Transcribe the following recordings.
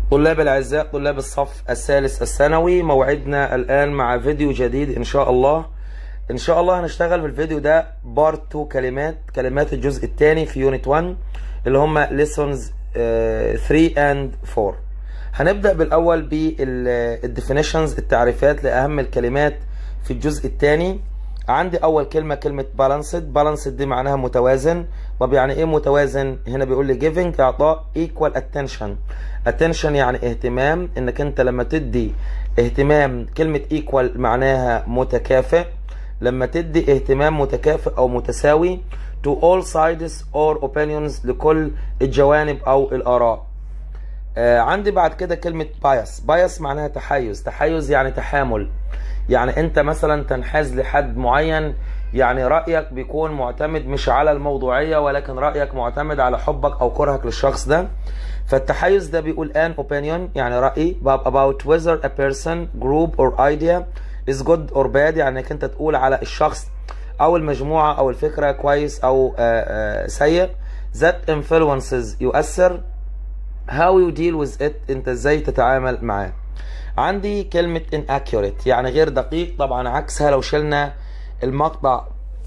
طلاب الأعزاء طلاب الصف الثالث الثانوي موعدنا الآن مع فيديو جديد إن شاء الله إن شاء الله هنشتغل في الفيديو ده بارت 2 كلمات كلمات الجزء الثاني في يونت 1 اللي هم lessons 3 and 4 هنبدأ بالأول بالديفينيشنز التعريفات لأهم الكلمات في الجزء الثاني عندي اول كلمه كلمه بالانسد بالانسد دي معناها متوازن طب يعني ايه متوازن هنا بيقول لي giving اعطاء equal attention attention يعني اهتمام انك انت لما تدي اهتمام كلمه equal معناها متكافئ لما تدي اهتمام متكافئ او متساوي to all sides or opinions لكل الجوانب او الاراء آه عندي بعد كده كلمة بايس بايس معناها تحيز تحيز يعني تحامل يعني انت مثلا تنحاز لحد معين يعني رأيك بيكون معتمد مش على الموضوعية ولكن رأيك معتمد على حبك او كرهك للشخص ده فالتحيز ده بيقول an opinion يعني رأي about whether a person group or idea is good or bad يعني انك انت تقول على الشخص او المجموعة او الفكرة كويس او آآ آآ سيء that influences يؤثر how you deal with it انت ازاي تتعامل معاه عندي كلمة inaccurate يعني غير دقيق طبعا عكسها لو شلنا المقطع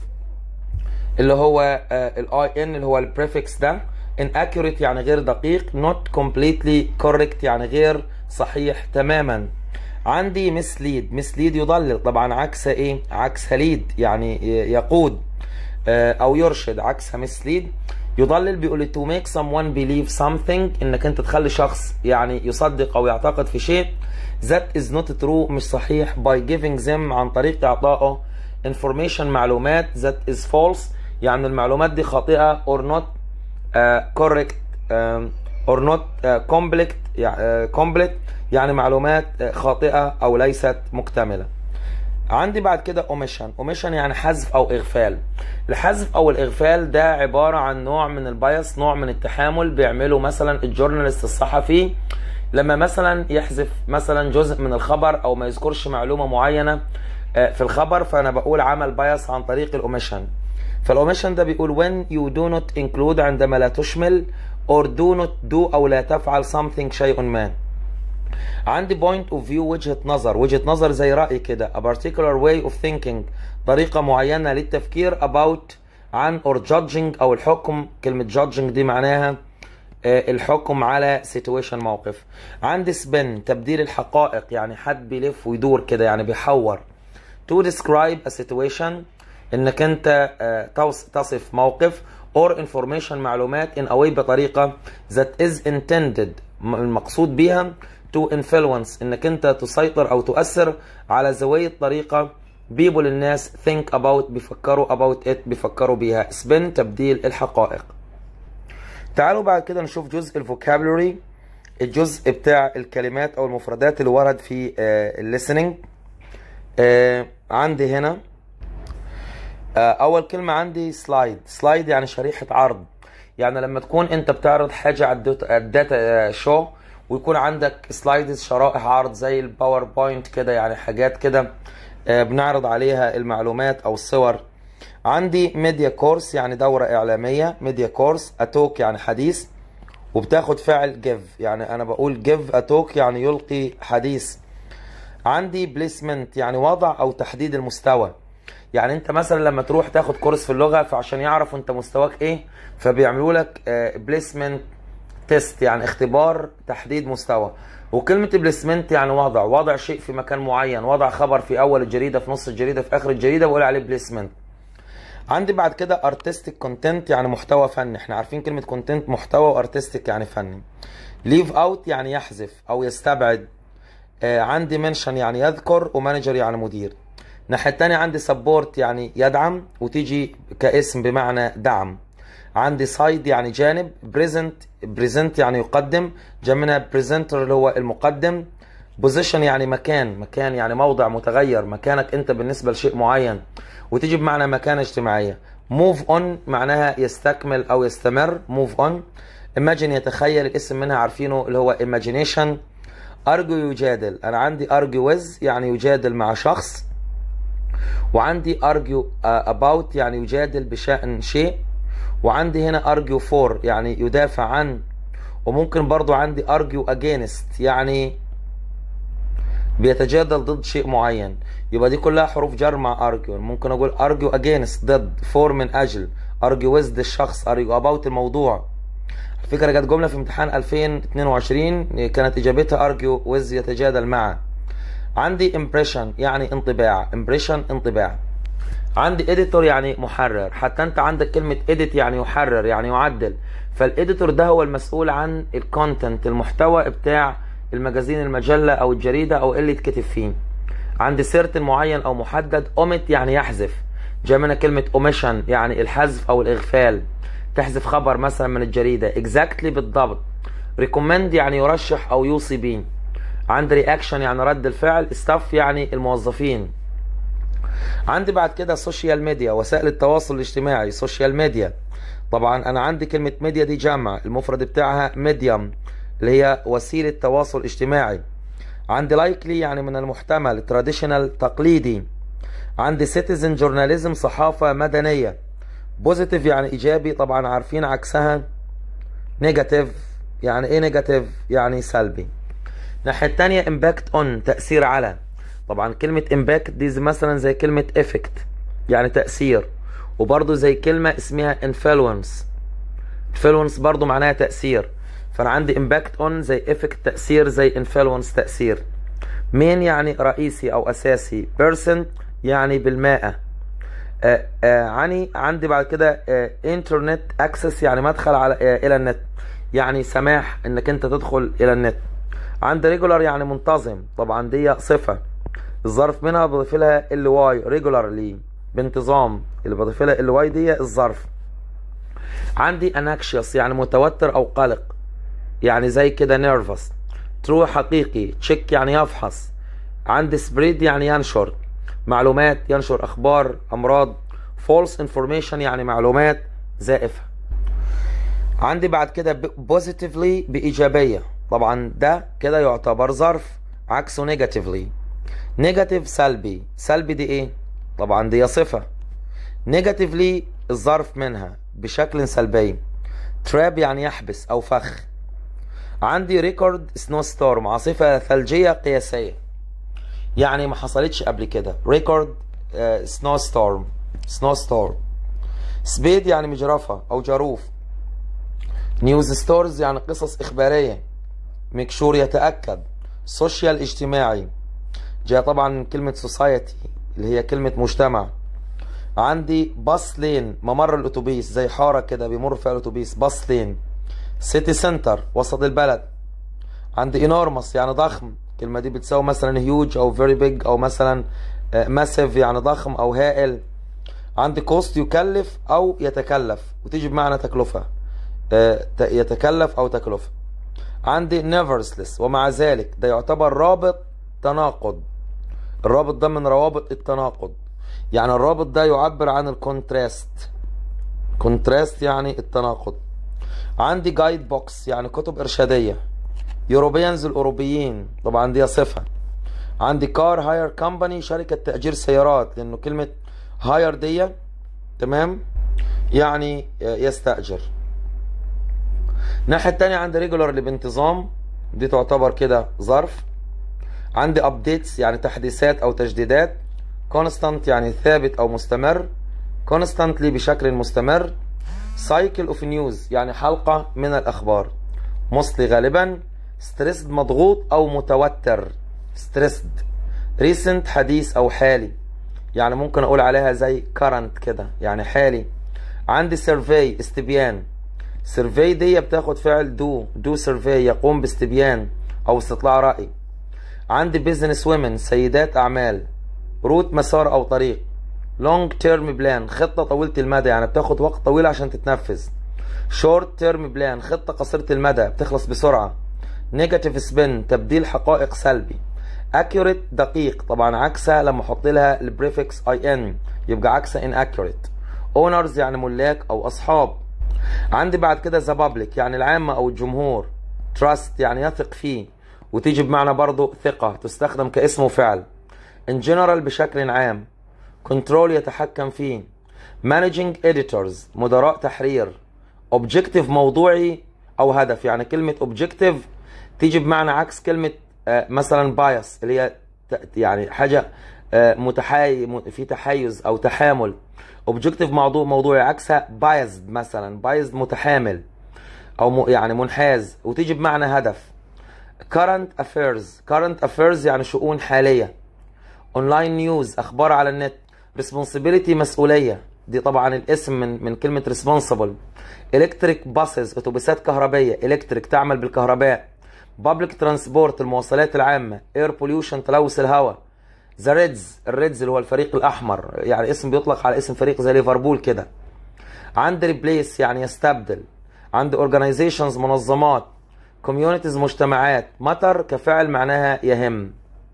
اللي هو الاي ان اللي هو البريفكس ده inaccurate يعني غير دقيق not completely correct يعني غير صحيح تماما عندي mislead mislead يضلل طبعا عكسها ايه عكسها lead يعني يقود او يرشد عكسها mislead يضلل بيقول to make someone believe something انك انت تخلي شخص يعني يصدق او يعتقد في شيء that is not true مش صحيح by giving them عن طريق اعطائه information معلومات that is false يعني المعلومات دي خاطئة or not uh, correct um, or not uh, complete يعني, uh, complete يعني معلومات خاطئة او ليست مكتملة عندي بعد كده اوميشن اوميشن يعني حذف او اغفال الحذف او الاغفال ده عباره عن نوع من البايس نوع من التحامل بيعمله مثلا الجورناليست الصحفي لما مثلا يحذف مثلا جزء من الخبر او ما يذكرش معلومه معينه في الخبر فانا بقول عمل بايس عن طريق الاوميشن فالاوميشن ده بيقول when you do not include عندما لا تشمل or do not do او لا تفعل something شيء ما عندي point of view وجهة نظر وجهة نظر زي رأي كده a particular way of thinking طريقة معينة للتفكير about عن or judging أو الحكم كلمة judging دي معناها الحكم على situation موقف عندي spin تبديل الحقائق يعني حد بيلف ويدور كده يعني بيحور to describe a situation انك انت تصف موقف or information معلومات in a way بطريقة that is intended المقصود بيها to influence انك انت تسيطر او تؤثر على ذوي الطريقة people الناس think about بيفكروا about it بيفكروا بيها spin تبديل الحقائق تعالوا بعد كده نشوف جزء الفوكابولري الجزء بتاع الكلمات او المفردات اللي ورد في الليسننج عندي هنا اول كلمة عندي سلايد سلايد يعني شريحة عرض يعني لما تكون انت بتعرض حاجة على الداتا شو ويكون عندك سلايدز شرائح عرض زي الباوربوينت كده يعني حاجات كده بنعرض عليها المعلومات او الصور عندي ميديا كورس يعني دورة اعلامية ميديا كورس اتوك يعني حديث وبتاخد فعل جيف يعني انا بقول جيف اتوك يعني يلقي حديث عندي بليسمنت يعني وضع او تحديد المستوى يعني انت مثلا لما تروح تاخد كورس في اللغة فعشان يعرفوا انت مستواك ايه فبيعملوا لك بليسمنت تيست يعني اختبار تحديد مستوى وكلمة بليسمنت يعني وضع وضع شيء في مكان معين وضع خبر في أول الجريدة في نص الجريدة في آخر الجريدة بقول عليه بليسمنت عندي بعد كده ارتستيك كونتنت يعني محتوى فني احنا عارفين كلمة كونتنت محتوى وارتستيك يعني فني ليف اوت يعني يحذف او يستبعد آه عندي منشن يعني يذكر ومانجر يعني مدير الناحية التانية عندي سبورت يعني يدعم وتيجي كاسم بمعنى دعم عندي سايد يعني جانب بريزنت بريزنت يعني يقدم جمعنا بريزنتر اللي هو المقدم بوزيشن يعني مكان مكان يعني موضع متغير مكانك انت بالنسبه لشيء معين وتيجي بمعنى مكانه اجتماعيه موف اون معناها يستكمل او يستمر موف اون ايماجين يتخيل الاسم منها عارفينه اللي هو ايماجينيشن ارجو يجادل انا عندي ارجو ويز يعني يجادل مع شخص وعندي ارجو اباوت يعني يجادل بشأن شيء وعندي هنا argue for يعني يدافع عن وممكن برضو عندي argue against يعني بيتجادل ضد شيء معين يبقى دي كلها حروف جر مع argue ممكن اقول argue against ضد for من اجل argue with الشخص argue about الموضوع الفكرة جت جملة في امتحان 2022 كانت اجابتها argue with يتجادل مع عندي impression يعني انطباع impression انطباع عندي editor يعني محرر حتى انت عندك كلمة edit يعني يحرر يعني يعدل فالإديتور ده هو المسؤول عن الكونتنت المحتوى بتاع المجازين المجلة أو الجريدة أو اللي يتكتب فيه عندي سيرتن معين أو محدد omit يعني يحذف جاء منها كلمة omission يعني الحذف أو الإغفال تحذف خبر مثلا من الجريدة exactly بالضبط recommend يعني يرشح أو يوصي بيه عندي reaction يعني رد الفعل staff يعني الموظفين عندي بعد كده سوشيال ميديا وسائل التواصل الاجتماعي سوشيال ميديا طبعا انا عندي كلمة ميديا دي جمع المفرد بتاعها ميديوم اللي هي وسيلة تواصل اجتماعي عندي لايكلي يعني من المحتمل تراديشنال تقليدي عندي سيتيزن جورناليزم صحافة مدنية بوزيتيف يعني ايجابي طبعا عارفين عكسها نيجاتيف يعني ايه نيجاتيف يعني سلبي الناحية التانية امباكت اون تأثير على طبعا كلمة امباكت دي مثلا زي كلمة افكت يعني تأثير وبرضه زي كلمة اسمها influence influence برضه معناها تأثير فأنا عندي impact on زي effect تأثير زي influence تأثير مين يعني رئيسي أو أساسي person يعني بالمائة آه آه عني عندي بعد كده آه انترنت اكسس يعني مدخل على آه الى النت يعني سماح انك انت تدخل الى النت عندي ريجولار يعني منتظم طبعا دي صفة الظرف منها بضيف لها ال واي ريجولارلي بانتظام اللي بضيف لها ال واي دي الظرف عندي اناكشيوس يعني متوتر او قلق يعني زي كده نيرفس ترو حقيقي تشيك يعني يفحص عندي سبريد يعني ينشر معلومات ينشر اخبار امراض فولس انفورميشن يعني معلومات زائفه عندي بعد كده بوزيتيفلي بايجابيه طبعا ده كده يعتبر ظرف عكسه نيجاتيفلي نيجاتيف سلبي سلبي دي ايه طبعا دي صفه نيجاتيفلي الظرف منها بشكل سلبي تراب يعني يحبس او فخ عندي ريكورد سنو ستورم عاصفه ثلجيه قياسيه يعني ما حصلتش قبل كده ريكورد سنو ستورم سنو ستورم سبيد يعني مجرفة أو جروف نيوز ستورز يعني قصص إخبارية مكشور يتأكد سوشيال اجتماعي جاء طبعا من كلمة سوسايتي اللي هي كلمة مجتمع عندي باص لين ممر الأتوبيس زي حارة كده بيمر فيها الأتوبيس باص لين سيتي سنتر وسط البلد عندي انورمس يعني ضخم الكلمة دي بتساوي مثلا هيوج أو فيري بيج أو مثلا ماسيف يعني ضخم أو هائل عندي كوست يكلف أو يتكلف وتيجي بمعنى تكلفة يتكلف أو تكلفة عندي nevertheless ومع ذلك ده يعتبر رابط تناقض الرابط ده من روابط التناقض يعني الرابط ده يعبر عن الكونتراست كونتراست يعني التناقض عندي جايد بوكس يعني كتب إرشادية يوروبيانز الأوروبيين طبعا دي صفة عندي كار هاير كمباني شركة تأجير سيارات لأنه كلمة هاير دي تمام يعني يستأجر الناحية التانية عندي ريجولار اللي بانتظام دي تعتبر كده ظرف عندي ابديتس يعني تحديثات او تجديدات كونستانت يعني ثابت او مستمر كونستانتلي بشكل مستمر سايكل اوف نيوز يعني حلقة من الاخبار موصلي غالبا ستريسد مضغوط او متوتر ستريسد ريسنت حديث او حالي يعني ممكن اقول عليها زي current كده يعني حالي عندي سيرفي استبيان سيرفي دي بتاخد فعل دو دو سيرفي يقوم باستبيان او استطلاع رأي عندي بيزنس ويمن سيدات اعمال روت مسار او طريق لونج تيرم بلان خطة طويلة المدى يعني بتاخد وقت طويل عشان تتنفذ شورت تيرم بلان خطة قصيرة المدى بتخلص بسرعة نيجاتيف سبين تبديل حقائق سلبي اكيوريت دقيق طبعا عكسها لما احط لها البريفكس اي ان يبقى عكسها ان اكيوريت اونرز يعني ملاك او اصحاب عندي بعد كده ذا بابليك يعني العامة او الجمهور تراست يعني يثق فيه وتيجي بمعنى برضو ثقة تستخدم كاسم وفعل in general بشكل عام كنترول يتحكم فيه managing editors مدراء تحرير objective موضوعي او هدف يعني كلمه objective تيجي بمعنى عكس كلمه آه، مثلا bias اللي هي ت- يعني حاجه آه، متحي م- في تحيز او تحامل objective موضوع موضوعي عكسها biased مثلا biased متحامل او م- يعني منحاز وتيجي بمعنى هدف current affairs current affairs يعني شؤون حاليه اونلاين نيوز اخبار على النت responsibility مسؤوليه دي طبعا الاسم من من كلمه responsible electric buses اتوبيسات كهربيه electric تعمل بالكهرباء public transport المواصلات العامه air pollution تلوث الهواء ذا ريدز الريدز اللي هو الفريق الاحمر يعني اسم بيطلق على اسم فريق زي ليفربول كده عند ريبليس يعني يستبدل عند اورجانيزيشنز منظمات كوميونيتيز مجتمعات مطر كفعل معناها يهم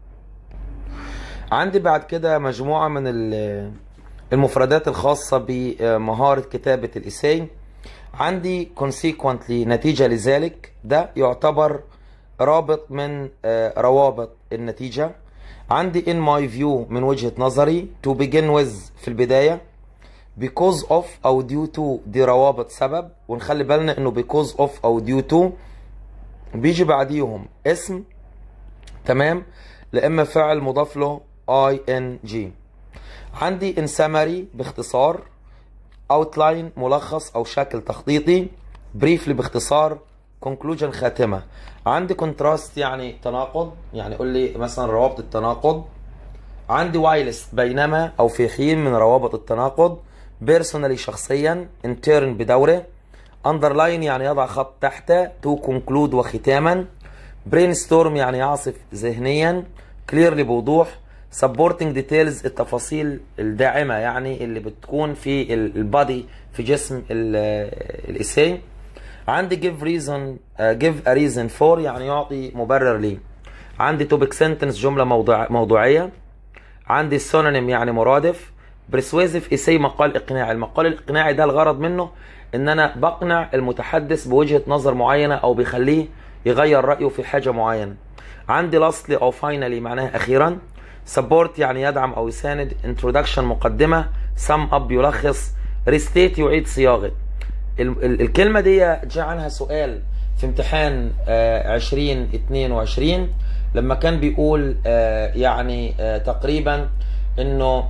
عندي بعد كده مجموعة من ال- المفردات الخاصة بمهارة كتابة الإساي عندي consequently نتيجة لذلك ده يعتبر رابط من آه، روابط النتيجة عندي in my view من وجهة نظري to begin with في البداية because of أو due to دي روابط سبب ونخلي بالنا إنه because of أو due to بيجي بعديهم اسم تمام لإما فعل مضاف له ing عندي in summary باختصار outline ملخص أو شكل تخطيطي briefly باختصار conclusion خاتمة عندي contrast يعني تناقض يعني قول لي مثلا روابط التناقض عندي وايلست بينما او في حين من روابط التناقض بيرسونالي شخصيا انترن بدوره اندرلاين يعني يضع خط تحت تو كونكلود وختاما برين ستورم يعني يعصف ذهنيا كليرلي بوضوح سبورتنج ديتيلز التفاصيل الداعمه يعني اللي بتكون في البادي في جسم الاساي عندي give reason uh, give a reason for يعني يعطي مبرر ليه عندي topic sentence جملة موضوع موضوعية عندي synonym يعني مرادف persuasive essay مقال إقناعي المقال الإقناعي ده الغرض منه إن أنا بقنع المتحدث بوجهة نظر معينة أو بيخليه يغير رأيه في حاجة معينة عندي lastly أو finally معناها أخيرا support يعني يدعم أو يساند introduction مقدمة sum up يلخص restate يعيد صياغة ال- ال- الكلمة دي جاء عنها سؤال في امتحان آه، 2022 لما كان بيقول آه، يعني آه، تقريبا انه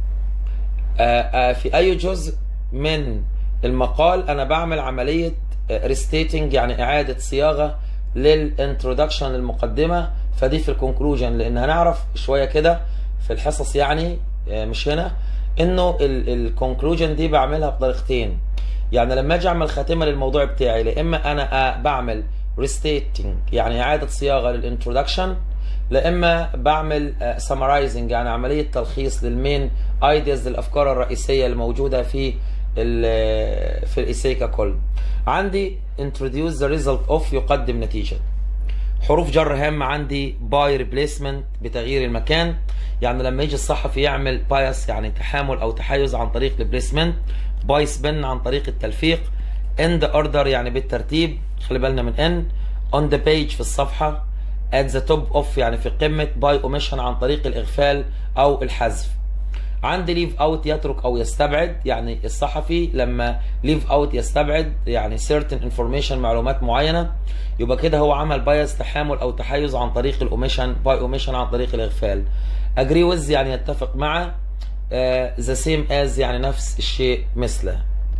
آه، آه، في اي جزء من المقال انا بعمل عملية ريستيتنج يعني اعادة صياغة للانترودكشن للمقدمة فدي في الكونكلوجن لان هنعرف شوية كده في الحصص يعني آه، مش هنا انه الكونكلوجن دي بعملها بطريقتين يعني لما اجي اعمل خاتمه للموضوع بتاعي لا اما انا آه، بعمل ريستيتنج يعني اعاده صياغه للانترودكشن لا اما بعمل سمرايزنج يعني عمليه تلخيص للمين ايدياز للافكار الرئيسيه الموجوده في ال- في الايساي ككل عندي introduce the result of يقدم نتيجه حروف جر هامة عندي باي ريبليسمنت بتغيير المكان يعني لما يجي الصحفي يعمل بايس يعني تحامل او تحيز عن طريق البليسمنت باي سبن عن طريق التلفيق ان ذا اوردر يعني بالترتيب خلي بالنا من ان اون ذا بيج في الصفحه at the top of يعني في قمه باي اوميشن عن طريق الاغفال او الحذف عندي ليف اوت يترك او يستبعد يعني الصحفي لما ليف اوت يستبعد يعني certain information معلومات معينه يبقى كده هو عمل بايس تحامل او تحيز عن طريق الاوميشن باي اوميشن عن طريق الاغفال agree with يعني يتفق مع ذا سيم از يعني نفس الشيء مثله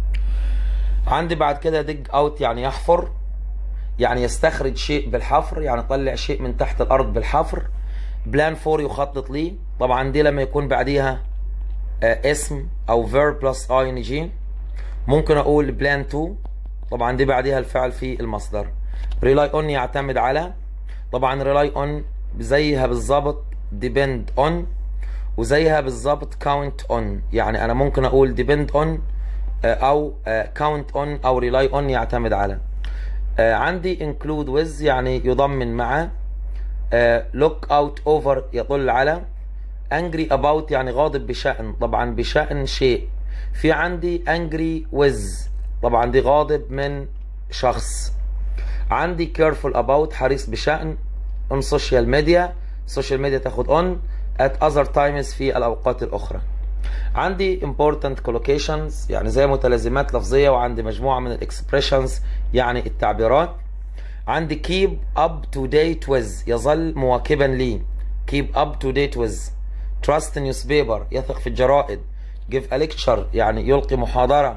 عندي بعد كده dig out يعني يحفر يعني يستخرج شيء بالحفر يعني يطلع شيء من تحت الارض بالحفر بلان فور يخطط ليه طبعا دي لما يكون بعديها آه، اسم او verb plus ing ممكن اقول بلان 2 طبعا دي بعديها الفعل في المصدر rely on يعتمد على طبعا rely on زيها بالظبط depend on وزيها بالظبط count on يعني انا ممكن اقول depend on آه، او آه، count on او rely on يعتمد على آه، عندي include with يعني يضمن مع آه، look out over يطل على angry about يعني غاضب بشأن طبعا بشأن شيء في عندي angry with طبعا دي غاضب من شخص عندي careful about حريص بشأن on social media social media تاخد on at other times في الأوقات الأخرى عندي important collocations يعني زي متلازمات لفظية وعندي مجموعة من الاكسبريشنز يعني التعبيرات عندي keep up to date with يظل مواكبا لي keep up to date with trust newspaper يثق في الجرائد give a lecture يعني يلقي محاضرة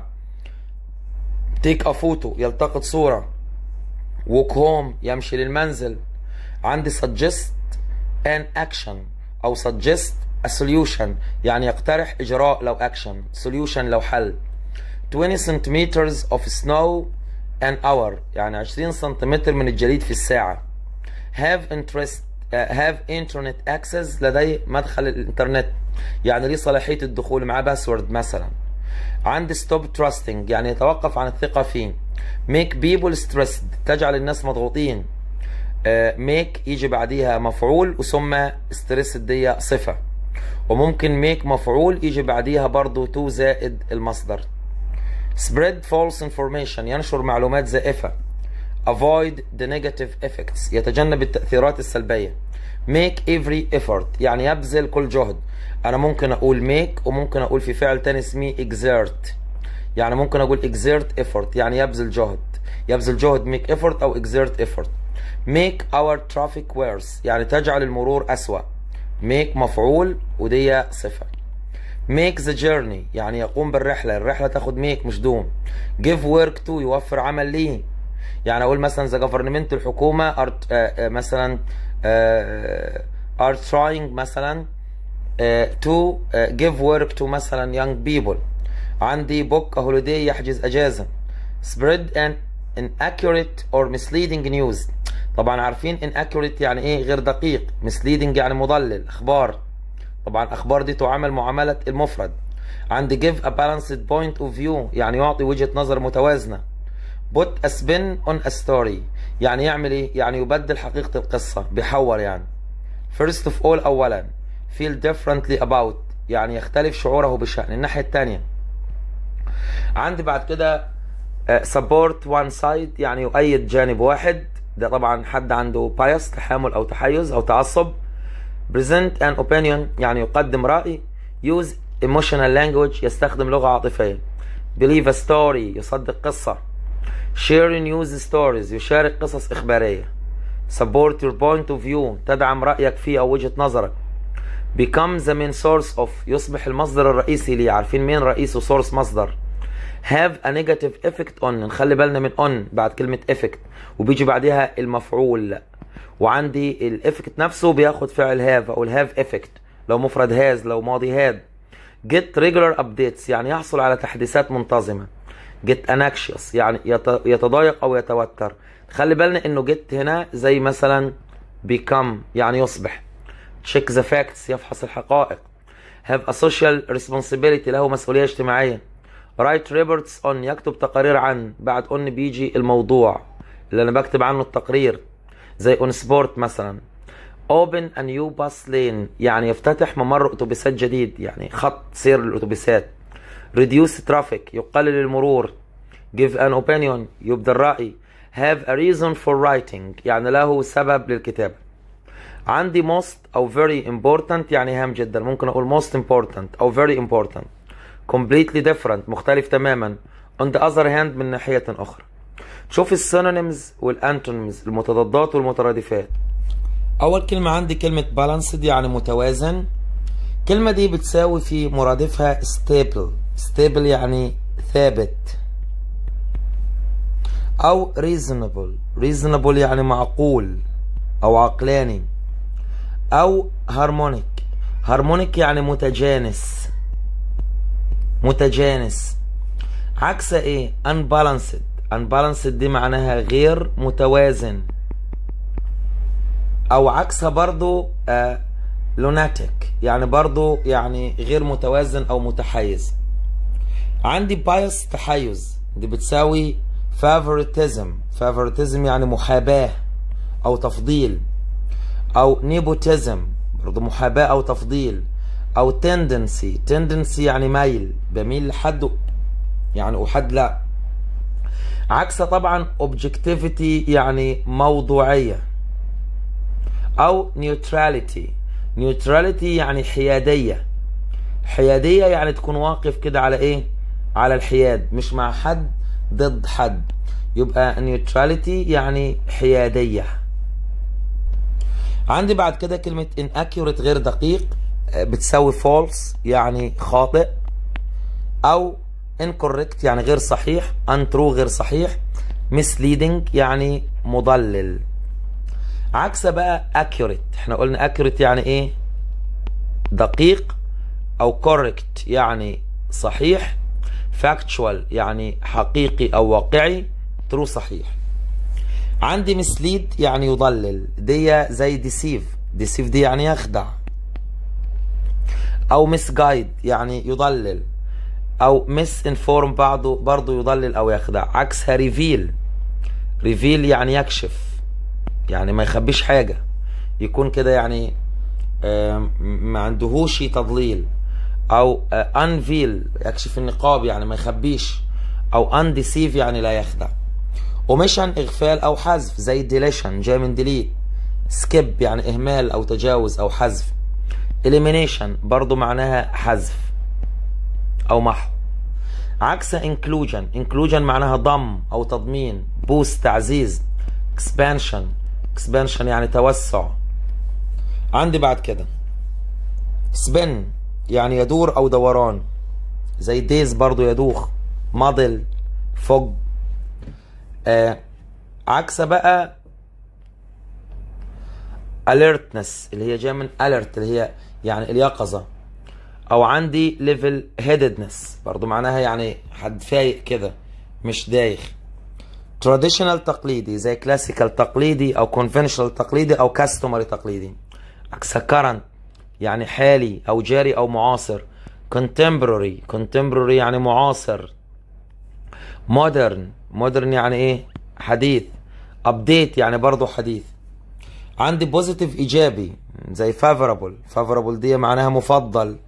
take a photo يلتقط صورة walk home يمشي للمنزل عندي suggest an action أو suggest a solution يعني يقترح إجراء لو action solution لو حل 20 centimeters of snow an hour يعني 20 سنتيمتر من الجليد في الساعة have interest uh, have internet access لدي مدخل الانترنت يعني ليه صلاحية الدخول معاه باسورد مثلا عندي stop trusting يعني يتوقف عن الثقة فيه make people stressed تجعل الناس مضغوطين uh, make يجي بعديها مفعول وثم stressed دي صفة وممكن make مفعول يجي بعديها برضو to زائد المصدر spread false information ينشر معلومات زائفة avoid the negative effects يتجنب التأثيرات السلبية make every effort يعني يبذل كل جهد أنا ممكن أقول make وممكن أقول في فعل تاني اسمه exert يعني ممكن أقول exert effort يعني يبذل جهد يبذل جهد make effort أو exert effort make our traffic worse يعني تجعل المرور أسوأ make مفعول ودي صفة make the journey يعني يقوم بالرحلة الرحلة تاخد make مش دوم give work to يوفر عمل ليه يعني اقول مثلا the government الحكومة are, uh, uh, مثلا uh, are trying مثلا uh, to uh, give work to مثلا young people عندي book a holiday يحجز اجازة spread an inaccurate or misleading news طبعا عارفين inaccurate يعني ايه غير دقيق misleading يعني مضلل اخبار طبعا اخبار دي تعامل معاملة المفرد عندي give a balanced point of view يعني يعطي وجهة نظر متوازنة put a spin on a story يعني يعمل ايه يعني يبدل حقيقة القصة بيحور يعني first of all اولا feel differently about يعني يختلف شعوره بشأن الناحية التانية عندي بعد كده support one side يعني يؤيد جانب واحد ده طبعا حد عنده bias تحامل او تحيز او تعصب present an opinion يعني يقدم رأي use emotional language يستخدم لغة عاطفية believe a story يصدق قصة share news stories يشارك قصص إخبارية support your point of view تدعم رأيك فيه أو وجهة نظرك become the main source of يصبح المصدر الرئيسي ليه عارفين مين رئيس وسورس مصدر have a negative effect on نخلي بالنا من on بعد كلمة effect وبيجي بعدها المفعول وعندي الافكت نفسه بياخد فعل هاف او الهاف افكت لو مفرد هاز لو ماضي هاد get regular updates يعني يحصل على تحديثات منتظمة get anxious يعني يتضايق او يتوتر خلي بالنا انه get هنا زي مثلا become يعني يصبح check the facts يفحص الحقائق have a social responsibility له مسؤولية اجتماعية write reports on يكتب تقارير عن بعد on بيجي الموضوع اللي انا بكتب عنه التقرير زي اون سبورت مثلا open a new bus lane يعني يفتتح ممر اتوبيسات جديد يعني خط سير للاتوبيسات reduce traffic يقلل المرور give an opinion يبدى الرأي have a reason for writing يعني له سبب للكتابة عندي most أو very important يعني هام جدا ممكن أقول most important أو very important completely different مختلف تماما on the other hand من ناحية أخرى شوف السينونيمز والانتونيمز المتضادات والمترادفات اول كلمه عندي كلمه بالانسد يعني متوازن الكلمه دي بتساوي في مرادفها stable stable يعني ثابت او reasonable reasonable يعني معقول او عقلاني او harmonic harmonic يعني متجانس متجانس عكس ايه unbalanced unbalanced دي معناها غير متوازن او عكسها برضو آه لوناتيك يعني برضو يعني غير متوازن او متحيز عندي بايس تحيز دي بتساوي favoritism favoritism يعني محاباة او تفضيل او nepotism برضو محاباة او تفضيل او tendency tendency يعني ميل بميل لحد يعني وحد لا عكسها طبعا objectivity يعني موضوعية أو neutrality neutrality يعني حيادية حيادية يعني تكون واقف كده على ايه على الحياد مش مع حد ضد حد يبقى neutrality يعني حيادية عندي بعد كده كلمة inaccurate غير دقيق بتساوي false يعني خاطئ أو incorrect يعني غير صحيح untrue غير صحيح misleading يعني مضلل عكس بقى accurate احنا قلنا accurate يعني ايه دقيق او correct يعني صحيح factual يعني حقيقي او واقعي true صحيح عندي mislead يعني يضلل دي زي deceive deceive دي يعني يخدع او misguide يعني يضلل او misinform بعضه برضه يضلل او يخدع عكسها reveal reveal يعني يكشف يعني ما يخبيش حاجة يكون كده يعني ما عندهوش تضليل او انفيل يكشف النقاب يعني ما يخبيش او انديسيف يعني لا يخدع اوميشن اغفال او حذف زي ديليشن جاي من ديليت سكيب يعني اهمال او تجاوز او حذف elimination برضو معناها حذف او محو عكس inclusion inclusion معناها ضم او تضمين بوست تعزيز expansion expansion يعني توسع عندي بعد كده spin يعني يدور او دوران زي ديز برضو يدوخ مضل فوج آه عكس بقى alertness اللي هي جايه من alert اللي هي يعني اليقظه او عندي level headedness برضو معناها يعني حد فايق كده مش دايخ traditional تقليدي زي classical تقليدي او conventional تقليدي او customary تقليدي عكس current يعني حالي او جاري او معاصر contemporary contemporary يعني معاصر modern modern يعني ايه حديث update يعني برضو حديث عندي بوزيتيف ايجابي زي favorable favorable دي معناها مفضل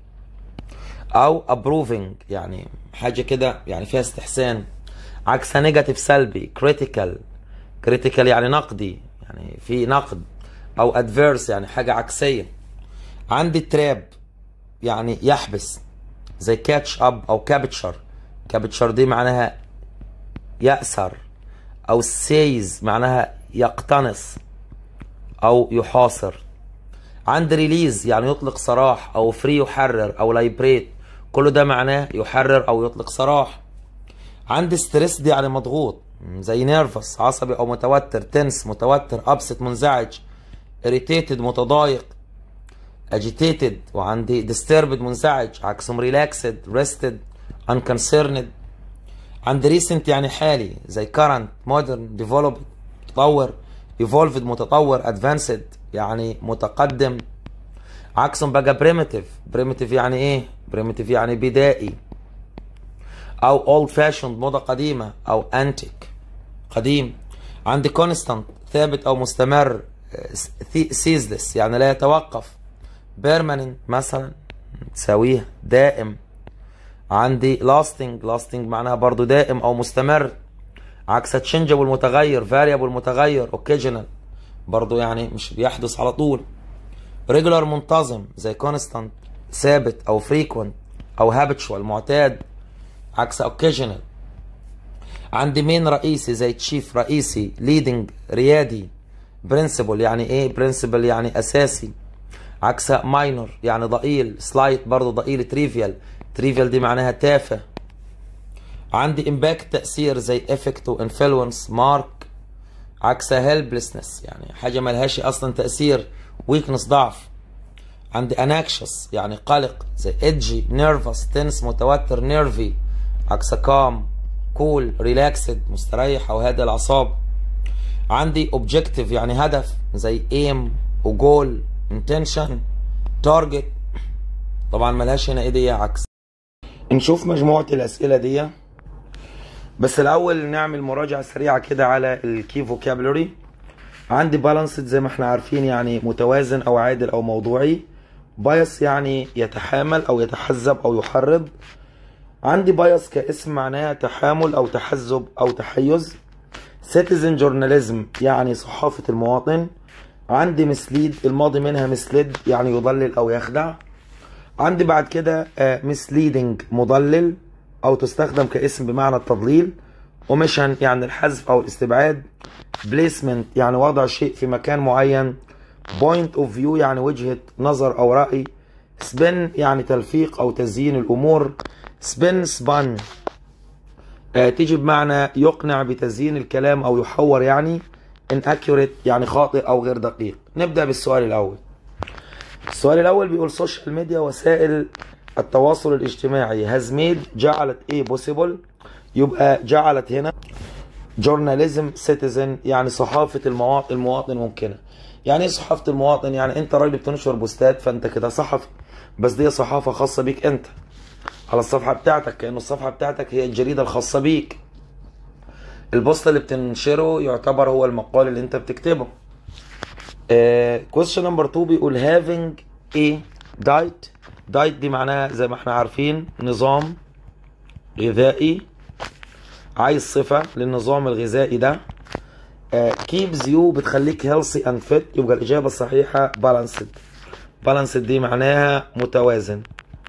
او approving يعني حاجه كده يعني فيها استحسان عكس نيجاتيف سلبي critical critical يعني نقدي يعني في نقد او adverse يعني حاجه عكسيه عندي تراب يعني يحبس زي كاتش اب او كابتشر كابتشر دي معناها يأسر او سيز معناها يقتنص او يحاصر عند ريليز يعني يطلق سراح او فري يحرر او لايبريت كل ده معناه يحرر او يطلق سراح عند ستريس دي يعني مضغوط زي نيرفس عصبي او متوتر تنس متوتر ابسط منزعج irritated متضايق agitated وعندي disturbed منزعج عكسهم relaxed rested unconcerned عندي recent يعني حالي زي current modern developed متطور evolved متطور advanced يعني متقدم عكسهم بقى primitive primitive يعني ايه primitive يعني بدائي او old fashioned موضة قديمة او antique قديم عندي constant ثابت او مستمر ceaseless يعني لا يتوقف permanent مثلا تساويه دائم عندي lasting lasting معناها برضو دائم او مستمر عكس changeable متغير variable متغير occasional برضو يعني مش بيحدث على طول regular منتظم زي constant ثابت او frequent او habitual معتاد عكس occasional عندي مين رئيسي زي تشيف رئيسي leading ريادي principal يعني ايه principal يعني اساسي عكس minor يعني ضئيل slight برضه ضئيل trivial trivial دي معناها تافه عندي impact تأثير زي effect و influence mark عكس helplessness يعني حاجة ملهاش أصلا تأثير weakness ضعف عندي anxious يعني قلق زي edgy nervous tense متوتر nervy عكس calm cool relaxed مستريح أو هادئ الأعصاب عندي objective يعني هدف زي aim وجول intention target طبعا ملهاش هنا ايه دي عكس نشوف مجموعة الأسئلة دي بس الأول نعمل مراجعة سريعة كده على الكي فوكابلري عندي بالانسد زي ما احنا عارفين يعني متوازن أو عادل أو موضوعي بايس يعني يتحامل أو يتحزب أو يحرض عندي بايس كاسم معناه تحامل أو تحزب أو تحيز سيتيزن جورناليزم يعني صحافة المواطن عندي مسليد الماضي منها مسلد يعني يضلل أو يخدع عندي بعد كده misleading مضلل او تستخدم كاسم بمعنى التضليل omission يعني الحذف او الاستبعاد placement يعني وضع شيء في مكان معين point of view يعني وجهة نظر او رأي spin يعني تلفيق او تزيين الامور spin spun آه تيجي بمعنى يقنع بتزيين الكلام او يحور يعني inaccurate يعني خاطئ او غير دقيق نبدأ بالسؤال الاول السؤال الاول بيقول سوشيال ميديا وسائل التواصل الاجتماعي has made جعلت ايه possible يبقى جعلت هنا جورناليزم سيتيزن يعني صحافة المواطن المواطن ممكنة يعني ايه صحافة المواطن يعني انت راجل بتنشر بوستات فانت كده صحفي بس دي صحافة خاصة بيك انت على الصفحة بتاعتك كأنه الصفحة بتاعتك هي الجريدة الخاصة بيك البوست اللي بتنشره يعتبر هو المقال اللي انت بتكتبه كويشن نمبر 2 بيقول having a diet diet دي معناها زي ما احنا عارفين نظام غذائي عايز صفة للنظام الغذائي ده keeps you بتخليك healthy and fit يبقى الإجابة الصحيحة balanced balanced دي معناها متوازن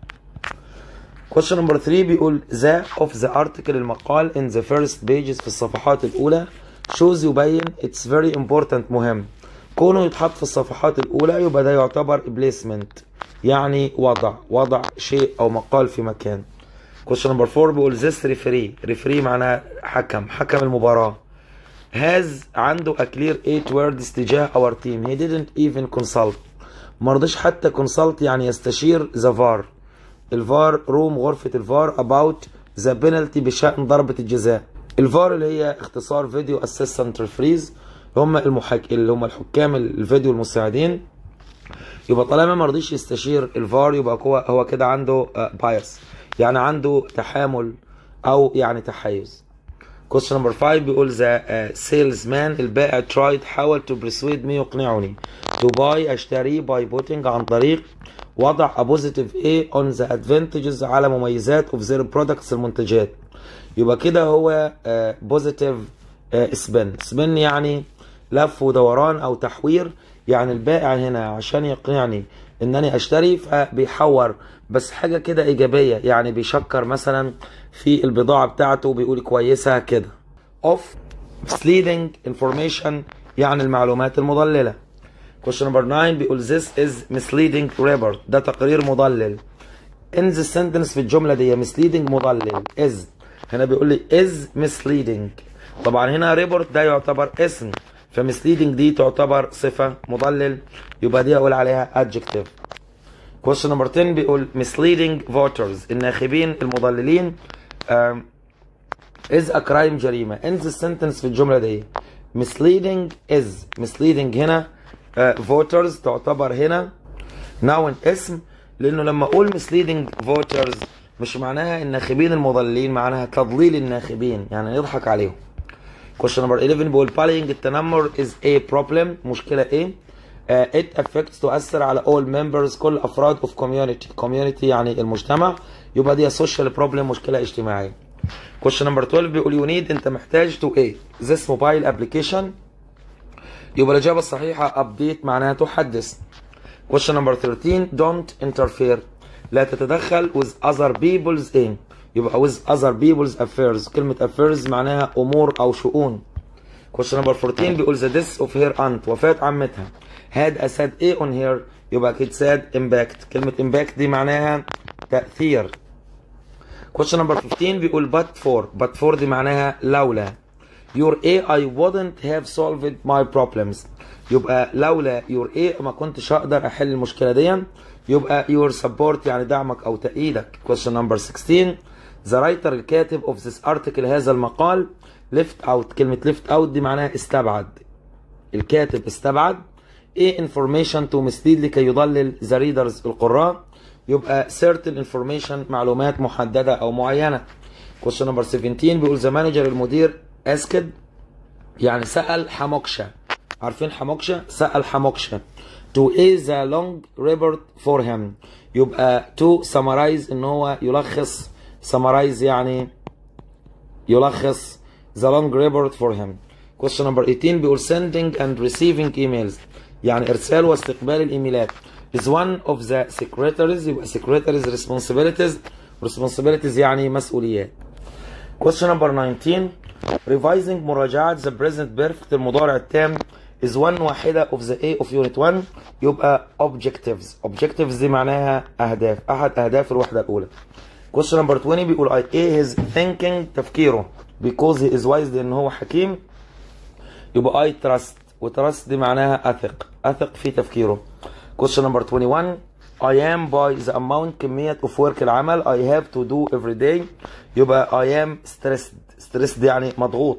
question number 3 بيقول the of the article المقال in the first pages في الصفحات الأولى shows يبين it's very important مهم كونه يتحط في الصفحات الأولى يبقى ده يعتبر placement يعني وضع وضع شيء أو مقال في مكان question number 4 بيقول this referee referee معناها حكم حكم المباراة has عنده a clear eight words تجاه our team he didn't even consult مرضيش حتى consult يعني يستشير the VAR الفار روم غرفة الفار about the penalty بشأن ضربة الجزاء الفار اللي هي اختصار فيديو اسيستنت ريفريز هم المحك... اللي هم الحكام الفيديو المساعدين يبقى طالما ما رضيش يستشير الفار يبقى هو هو كده عنده بايس يعني عنده تحامل او يعني تحيز question number 5 بيقول ذا سيلز مان البائع tried حاول to persuade me يقنعني to buy اشتري by putting عن طريق وضع a positive A on the advantages على مميزات of their products المنتجات يبقى كده هو uh, positive uh, spin spin يعني لف ودوران او تحوير يعني البائع هنا عشان يقنعني انني اشتري فبيحور بس حاجه كده ايجابيه يعني بيشكر مثلا في البضاعه بتاعته بيقول كويسه كده of misleading information يعني المعلومات المضلله question number 9 بيقول this is misleading report ده تقرير مضلل in the sentence في الجمله دي misleading مضلل is هنا بيقول لي is misleading طبعا هنا report ده يعتبر اسم فمسليدنج دي تعتبر صفة مضلل يبقى دي أقول عليها adjective question number 10 بيقول misleading voters الناخبين المضللين um, is a crime جريمة in the sentence في الجملة دي misleading is misleading هنا uh, voters تعتبر هنا noun اسم لأنه لما أقول misleading voters مش معناها الناخبين المضللين معناها تضليل الناخبين يعني نضحك عليهم question number 11 بيقول bullying التنمر is a problem مشكلة ايه uh, it affects تؤثر على all members كل أفراد of community community يعني المجتمع يبقى دي social problem مشكلة اجتماعية question number 12 بيقول you need انت محتاج to ايه this mobile application يبقى الإجابة الصحيحة update معناها تحدث question number 13 don't interfere لا تتدخل with other people's aim يبقى with other people's affairs كلمة affairs معناها أمور أو شؤون question number 14 بيقول the death of her aunt وفاة عمتها had a sad A on her يبقى أكيد sad impact كلمة impact دي معناها تأثير question number 15 بيقول but for but for دي معناها لولا your A I wouldn't have solved my problems يبقى لولا your A ما كنتش هقدر أحل المشكلة دي يبقى your support يعني دعمك أو تأييدك question number 16 the writer الكاتب of this article هذا المقال left out كلمة left out دي معناها استبعد الكاتب استبعد ايه information to mislead لكي يضلل the readers القراء يبقى certain information معلومات محددة أو معينة question number 17 بيقول the manager المدير asked يعني سأل حموكشة عارفين حموكشة سأل حموكشة to a the long report for him يبقى to summarize ان هو يلخص summarize يعني يلخص the long report for him question number 18 بيقول sending and receiving emails يعني ارسال واستقبال الايميلات is one of the secretaries يبقى secretaries responsibilities responsibilities يعني مسؤوليات question number 19 revising مراجعة the present perfect المضارع التام is one واحدة of the A of unit 1 يبقى objectives objectives دي معناها أهداف أحد أهداف الوحدة الأولى question number 20 بيقول I A his thinking تفكيره because he is wise لأن هو حكيم يبقى I trust وترست دي معناها أثق أثق في تفكيره question number 21 I am by the amount كمية of work العمل I have to do every day يبقى I am stressed stressed دي يعني مضغوط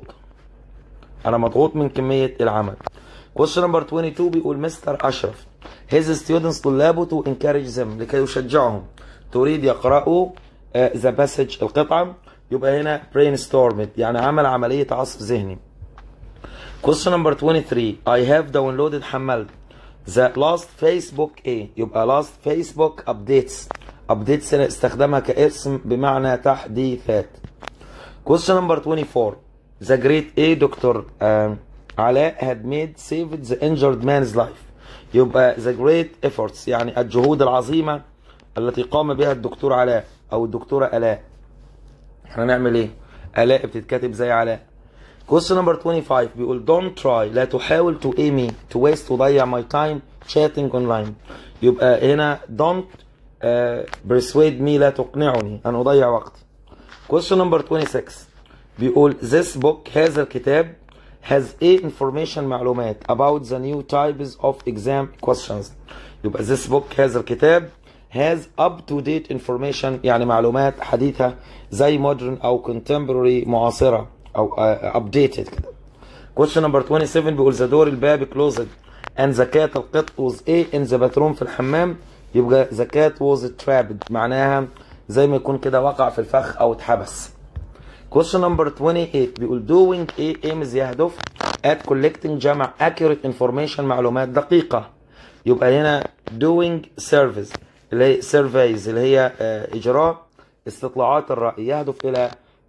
أنا مضغوط من كمية العمل question number 22 بيقول مستر أشرف his students طلابه to encourage them لكي يشجعهم تريد يقرأوا uh, the passage القطعة يبقى هنا brainstormed يعني عمل عملية عصف ذهني question number 23 I have downloaded حملت the last Facebook A يبقى last Facebook updates updates هنا استخدمها كاسم بمعنى تحديثات question number 24 the great A دكتور uh, علاء had made saved the injured man's life يبقى the great efforts يعني الجهود العظيمة التي قام بها الدكتور علاء أو الدكتورة آلاء احنا نعمل ايه؟ آلاء بتتكتب زي علاء question number 25 بيقول don't try لا تحاول to aim me to waste تضيع my time chatting online يبقى هنا don't uh, persuade me لا تقنعني أن أضيع وقتي question number 26 بيقول this book هذا الكتاب has a information معلومات about the new types of exam questions يبقى this book هذا الكتاب has up to date information يعني معلومات حديثة زي modern أو contemporary معاصرة أو uh, updated كده question number 27 بيقول the door الباب closed and the cat القط was a in the bathroom في الحمام يبقى the cat was trapped معناها زي ما يكون كده وقع في الفخ أو اتحبس question number 28 بيقول doing a aims يهدف at collecting جمع accurate information معلومات دقيقة يبقى هنا doing service اللي هي surveys اللي هي إجراء استطلاعات الرأي يهدف إلى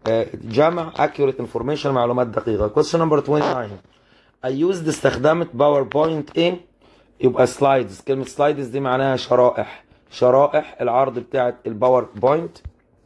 جمع accurate information معلومات دقيقة question number 29 I used استخدمت باوربوينت ايه يبقى سلايدز كلمة سلايدز دي معناها شرائح شرائح العرض بتاعت الباوربوينت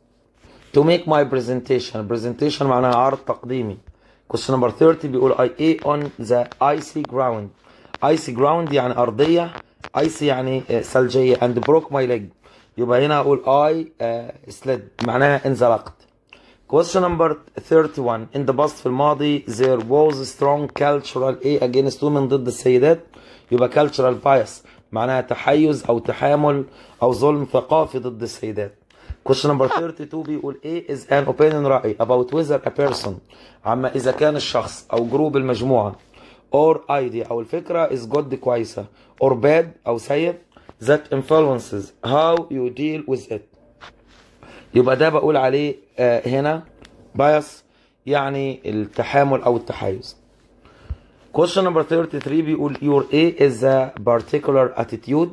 to make my presentation presentation معناها عرض تقديمي question number 30 بيقول I ate on the icy ground icy ground يعني أرضية icy يعني ثلجية and broke my leg يبقى هنا أقول I uh, slid معناها انزلقت question number 31 in the past في الماضي there was strong cultural A against women ضد السيدات يبقى cultural bias معناها تحيز أو تحامل أو ظلم ثقافي ضد السيدات question number 32 بيقول A is an opinion رأي about whether a person عما إذا كان الشخص أو جروب المجموعة or idea أو الفكرة is good كويسة or bad أو سيء that influences how you deal with it يبقى ده بقول عليه آه هنا bias يعني التحامل أو التحيز question number 33 بيقول your A is a particular attitude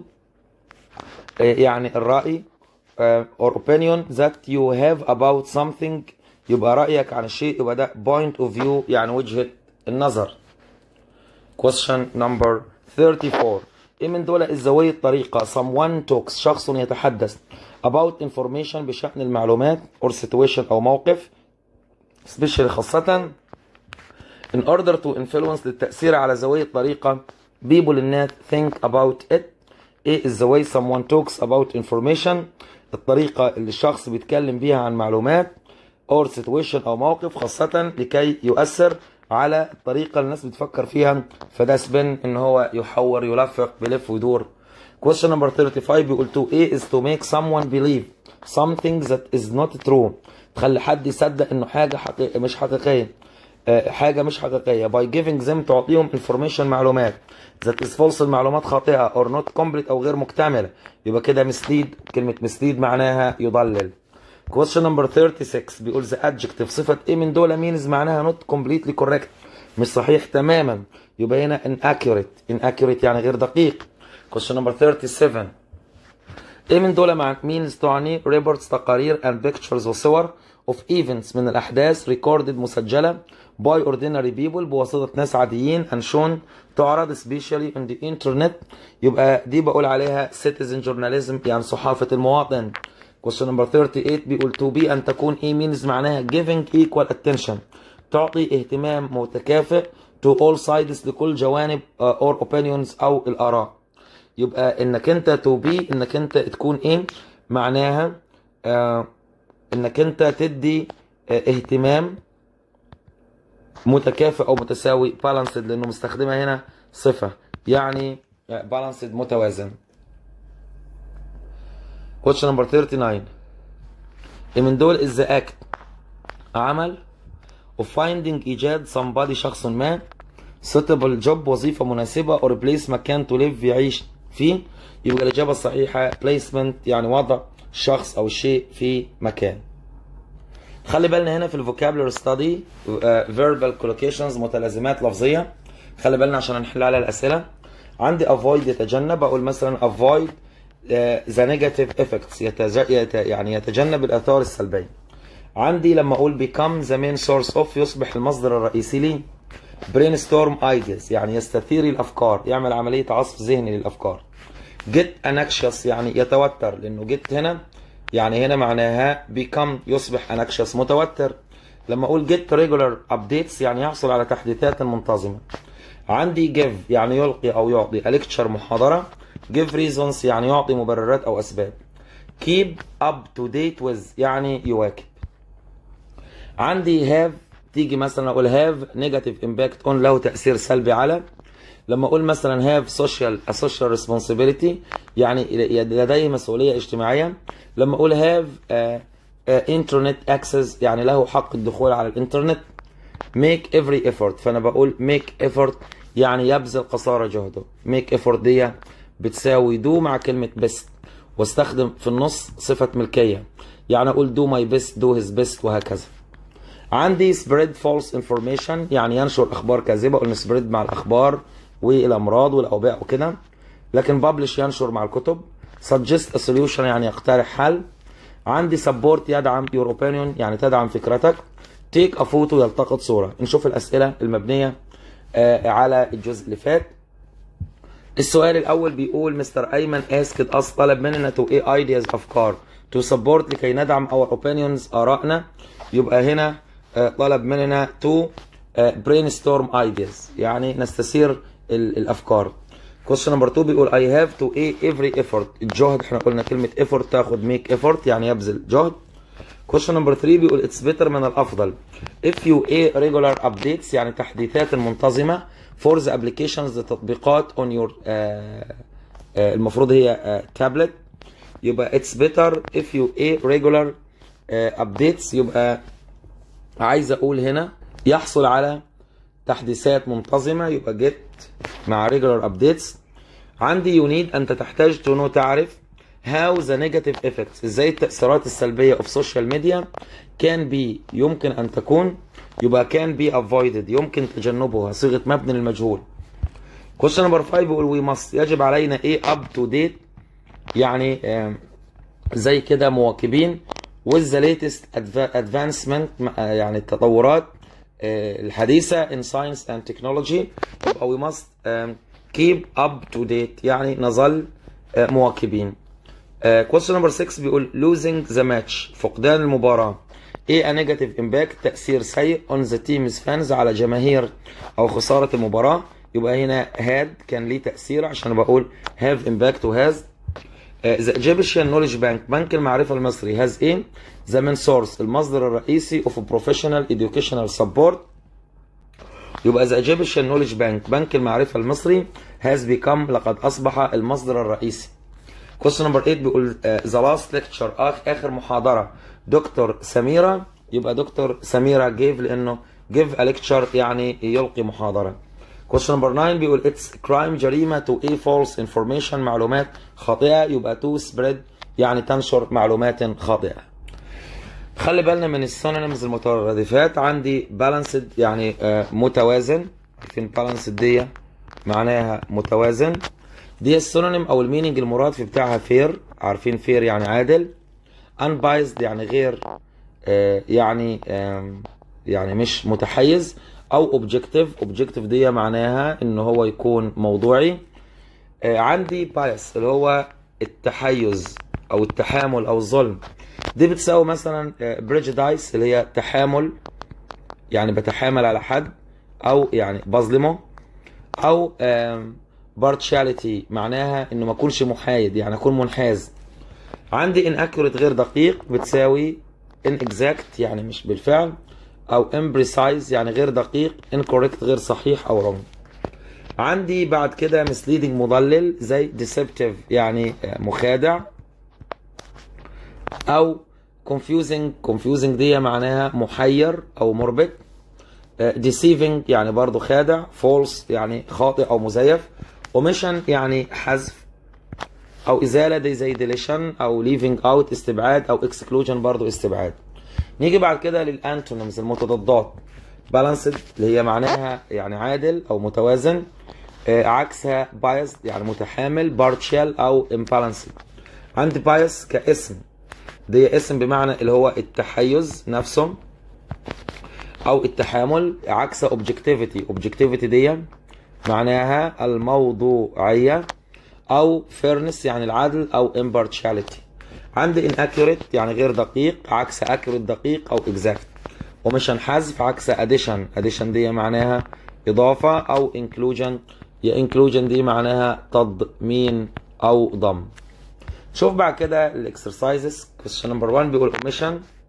آه يعني الرأي uh, or opinion that you have about something يبقى رأيك عن الشيء يبقى ده point of view يعني وجهة النظر question number 34 ايه من دول الزاوية الطريقة someone talks شخص يتحدث about information بشأن المعلومات or situation أو موقف especially خاصة in order to influence للتأثير على زاوية الطريقة people الناس think about it ايه is the way someone talks about information الطريقة اللي الشخص بيتكلم بيها عن معلومات or situation أو موقف خاصة لكي يؤثر على الطريقة اللي الناس بتفكر فيها فده سبن إن هو يحور يلفق بيلف ويدور question number 35 بيقول to A is to make someone believe something that is not true تخلي حد يصدق إنه حاجة حقيقة مش حقيقية حاجة مش حقيقية by giving them تعطيهم information معلومات that is false المعلومات خاطئة or not complete أو غير مكتملة يبقى كده mislead كلمة mislead معناها يضلل question number 36 بيقول the adjective صفة ايه من دول means معناها not completely correct مش صحيح تماما يبقى هنا inaccurate inaccurate يعني غير دقيق question number 37 ايه من دول مع means تعني reports تقارير and pictures وصور of events من الأحداث recorded مسجلة by ordinary people بواسطة ناس عاديين and shown تعرض especially on the internet يبقى دي بقول عليها citizen journalism يعني صحافة المواطن question number 38 بيقول to be أن تكون ايه means معناها giving equal attention تعطي اهتمام متكافئ to all sides لكل جوانب uh, or opinions أو الآراء يبقى انك انت to be انك انت تكون ايه معناها آه انك انت تدي آه اهتمام متكافئ او متساوي balanced لانه مستخدمها هنا صفة يعني balanced متوازن question number 39 إيه من دول is the act عمل of finding ايجاد somebody شخص ما suitable job وظيفة مناسبة or place مكان to live يعيش فيه يبقى الإجابة الصحيحة placement يعني وضع شخص أو شيء في مكان خلي بالنا هنا في الفوكابلر ستادي verbal collocations متلازمات لفظية خلي بالنا عشان نحل على الأسئلة عندي avoid يتجنب أقول مثلا avoid the negative effects يتج... يت... يعني يتجنب الآثار السلبية عندي لما أقول become the main source of يصبح المصدر الرئيسي لي brainstorm ideas يعني يستثير الافكار يعمل عمليه عصف ذهني للافكار get anxious يعني يتوتر لانه get هنا يعني هنا معناها become يصبح anxious متوتر لما اقول get regular updates يعني يحصل على تحديثات منتظمه عندي give يعني يلقي او يعطي a lecture محاضره give reasons يعني يعطي مبررات او اسباب keep up to date with يعني يواكب عندي have تيجي مثلا اقول هاف نيجاتيف امباكت اون له تاثير سلبي على لما اقول مثلا هاف سوشيال سوشيال ريسبونسبيلتي يعني لديه مسؤوليه اجتماعيه لما اقول هاف انترنت اكسس يعني له حق الدخول على الانترنت ميك افري ايفورت فانا بقول ميك ايفورت يعني يبذل قصارى جهده ميك ايفورت دي بتساوي دو مع كلمه بيست واستخدم في النص صفه ملكيه يعني اقول دو ماي بيست دو هيز بيست وهكذا عندي spread false information يعني ينشر اخبار كاذبه قلنا spread مع الاخبار والامراض والاوباء وكده لكن publish ينشر مع الكتب suggest a solution يعني يقترح حل عندي support يدعم your opinion يعني تدعم فكرتك take a photo يلتقط صوره نشوف الاسئله المبنيه آه على الجزء اللي فات السؤال الاول بيقول مستر ايمن اسكت اس طلب مننا تو ايه ايدياز افكار تو سبورت لكي ندعم اور اوبينيونز ارائنا يبقى هنا طلب مننا تو برين ستورم ايدياز يعني نستثير الافكار question number 2 بيقول I have to a every effort الجهد احنا قلنا كلمة effort تاخد make effort يعني يبذل جهد question number 3 بيقول it's better من الافضل if you a regular updates يعني تحديثات منتظمة for the applications التطبيقات on your uh, uh, المفروض هي تابلت uh, يبقى it's better if you a regular uh, updates يبقى عايز اقول هنا يحصل على تحديثات منتظمة يبقى get مع regular updates عندي you need انت تحتاج to know تعرف how the negative effects ازاي التأثيرات السلبية of social media can be يمكن ان تكون يبقى can be avoided يمكن تجنبها صيغة مبني للمجهول question number 5 بيقول we must يجب علينا ايه up to date يعني زي كده مواكبين with the latest advancement يعني التطورات الحديثة in science and technology يبقى we must keep up to date يعني نظل مواكبين question number 6 بيقول losing the match فقدان المباراة ايه a negative impact تأثير سيء on the team's fans على جماهير او خسارة المباراة يبقى هنا had كان ليه تأثير عشان بقول have impact و has ذا ايجيبشن نولج بانك بنك المعرفه المصري هاز ايه ذا من سورس المصدر الرئيسي اوف بروفيشنال educational سبورت يبقى ذا ايجيبشن نولج بانك بنك المعرفه المصري هاز بيكم لقد اصبح المصدر الرئيسي question نمبر 8 بيقول ذا لاست ليكتشر اخر محاضره دكتور سميره يبقى دكتور سميره جيف لانه جيف ا ليكتشر يعني يلقي محاضره question نمبر 9 بيقول اتس كرايم جريمه تو اي فولس انفورميشن معلومات خاطئه يبقى تو سبريد يعني تنشر معلومات خاطئه خلي بالنا من السينونيمز المترادفات عندي بالانسد يعني متوازن عارفين بالانسد دي معناها متوازن دي السينونيم او الميننج المراد في بتاعها فير عارفين فير يعني عادل unbiased يعني غير يعني يعني مش متحيز او اوبجكتيف اوبجكتيف دي معناها ان هو يكون موضوعي آه، عندي بايس اللي هو التحيز او التحامل او الظلم دي بتساوي مثلا بريجدايس اللي هي تحامل يعني بتحامل على حد او يعني بظلمه او بارتشاليتي معناها انه ما اكونش محايد يعني اكون منحاز عندي ان اكيوريت غير دقيق بتساوي ان اكزاكت يعني مش بالفعل او امبريسايز يعني غير دقيق incorrect غير صحيح او wrong عندي بعد كده misleading مضلل زي deceptive يعني مخادع او confusing confusing دي معناها محير او مربك deceiving يعني برضو خادع false يعني خاطئ او مزيف omission يعني حذف او ازاله دي زي deletion او leaving out استبعاد او exclusion برضو استبعاد نيجي بعد كده للانتونيمز المتضادات بالانسد اللي هي معناها يعني عادل او متوازن آه عكسها بايس يعني متحامل بارتشال او امبالانسد عندي بايس كاسم دي اسم بمعنى اللي هو التحيز نفسه او التحامل عكس اوبجكتيفيتي اوبجكتيفيتي دي معناها الموضوعيه او فيرنس يعني العدل او impartiality عندي inaccurate يعني غير دقيق عكس accurate دقيق او exact ومشان حذف عكس addition addition دي معناها اضافه او inclusion يا inclusion دي معناها تضمين او ضم شوف بعد كده الاكسرسايزز question number 1 بيقول omission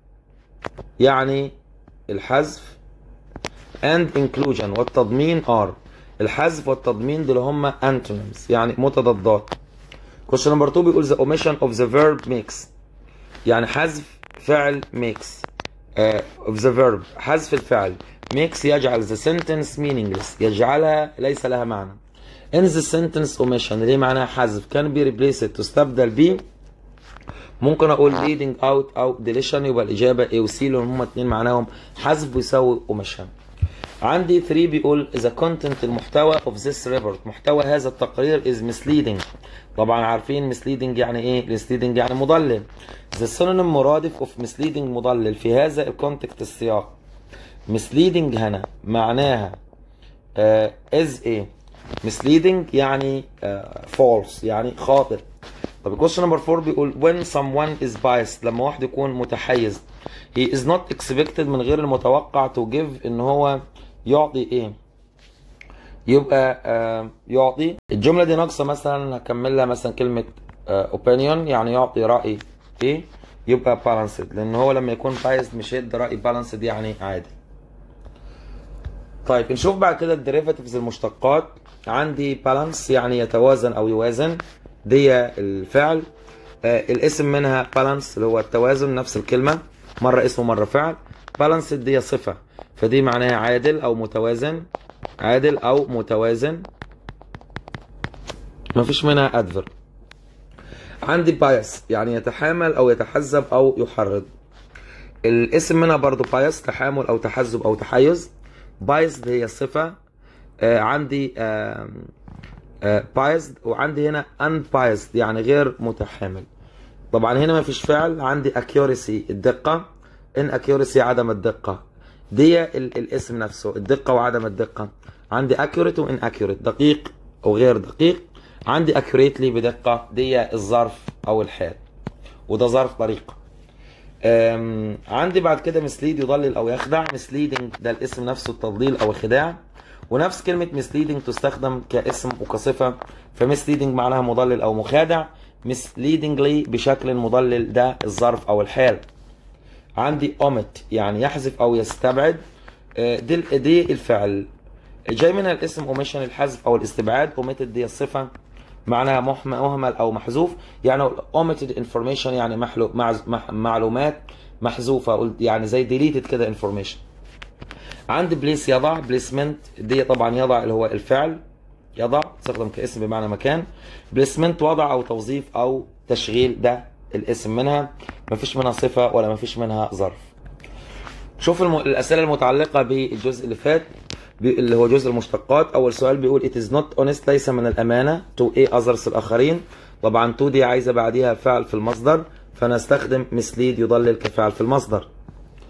يعني الحذف and inclusion والتضمين are الحذف والتضمين دول هم antonyms يعني متضادات question number 2 بيقول the omission of the verb makes يعني حذف فعل makes uh, of the verb حذف الفعل makes يجعل the sentence meaningless يجعلها ليس لها معنى in the sentence omission اللي معناها حذف can be replaced تستبدل ب ممكن اقول reading out او deletion يبقى الاجابه A و C لان هما اتنين معناهم حذف بيساوي omission عندي 3 بيقول the content المحتوى of this report محتوى هذا التقرير is misleading طبعا عارفين misleading يعني ايه misleading يعني مضلل the synonym مرادف of misleading مضلل في هذا الكونتكست السياق misleading هنا معناها uh, is ايه misleading يعني uh, false يعني خاطئ طب question number 4 بيقول when someone is biased لما واحد يكون متحيز he is not expected من غير المتوقع to give ان هو يعطي ايه يبقى آه يعطي الجملة دي ناقصة مثلا هكملها مثلا كلمة آه opinion يعني يعطي رأي ايه يبقى balanced لان هو لما يكون biased مش هيدي رأي balanced يعني عادي طيب نشوف بعد كده الديريفاتيفز المشتقات عندي بالانس يعني يتوازن او يوازن دي الفعل آه الاسم منها بالانس اللي هو التوازن نفس الكلمه مره اسم ومره فعل بالانس دي صفه فدي معناها عادل او متوازن عادل او متوازن مفيش منها ادفر عندي بايس يعني يتحامل او يتحزب او يحرض الاسم منها برضو بايس تحامل او تحزب او تحيز بايس هي الصفه آه عندي آه بايزد وعندي هنا unbiased يعني غير متحامل طبعا هنا ما فيش فعل عندي accuracy الدقة in accuracy عدم الدقة دي الاسم نفسه الدقة وعدم الدقة عندي accurate و inaccurate دقيق أو غير دقيق عندي accurately بدقة دي الظرف أو الحال وده ظرف طريقة عندي بعد كده mislead يضلل أو يخدع misleading ده الاسم نفسه التضليل أو الخداع ونفس كلمة misleading تستخدم كاسم وكصفة فmisleading معناها مضلل أو مخادع misleadingly بشكل مضلل ده الظرف أو الحال عندي omit يعني يحذف أو يستبعد دي, دي الفعل جاي منها الاسم omission الحذف أو الاستبعاد omitted دي الصفة معناها مهمل أو محذوف يعني omitted information يعني محلو معلومات محذوفة يعني زي deleted كده information عندي بليس يضع بليسمنت دي طبعا يضع اللي هو الفعل يضع تستخدم كاسم بمعنى مكان بليسمنت وضع او توظيف او تشغيل ده الاسم منها مفيش منها صفه ولا مفيش منها ظرف شوف الم... الاسئله المتعلقه بالجزء اللي فات اللي هو جزء المشتقات اول سؤال بيقول it is not honest ليس من الامانه to a others الاخرين طبعا to دي عايزه بعديها فعل في المصدر فنستخدم mislead يضلل كفعل في المصدر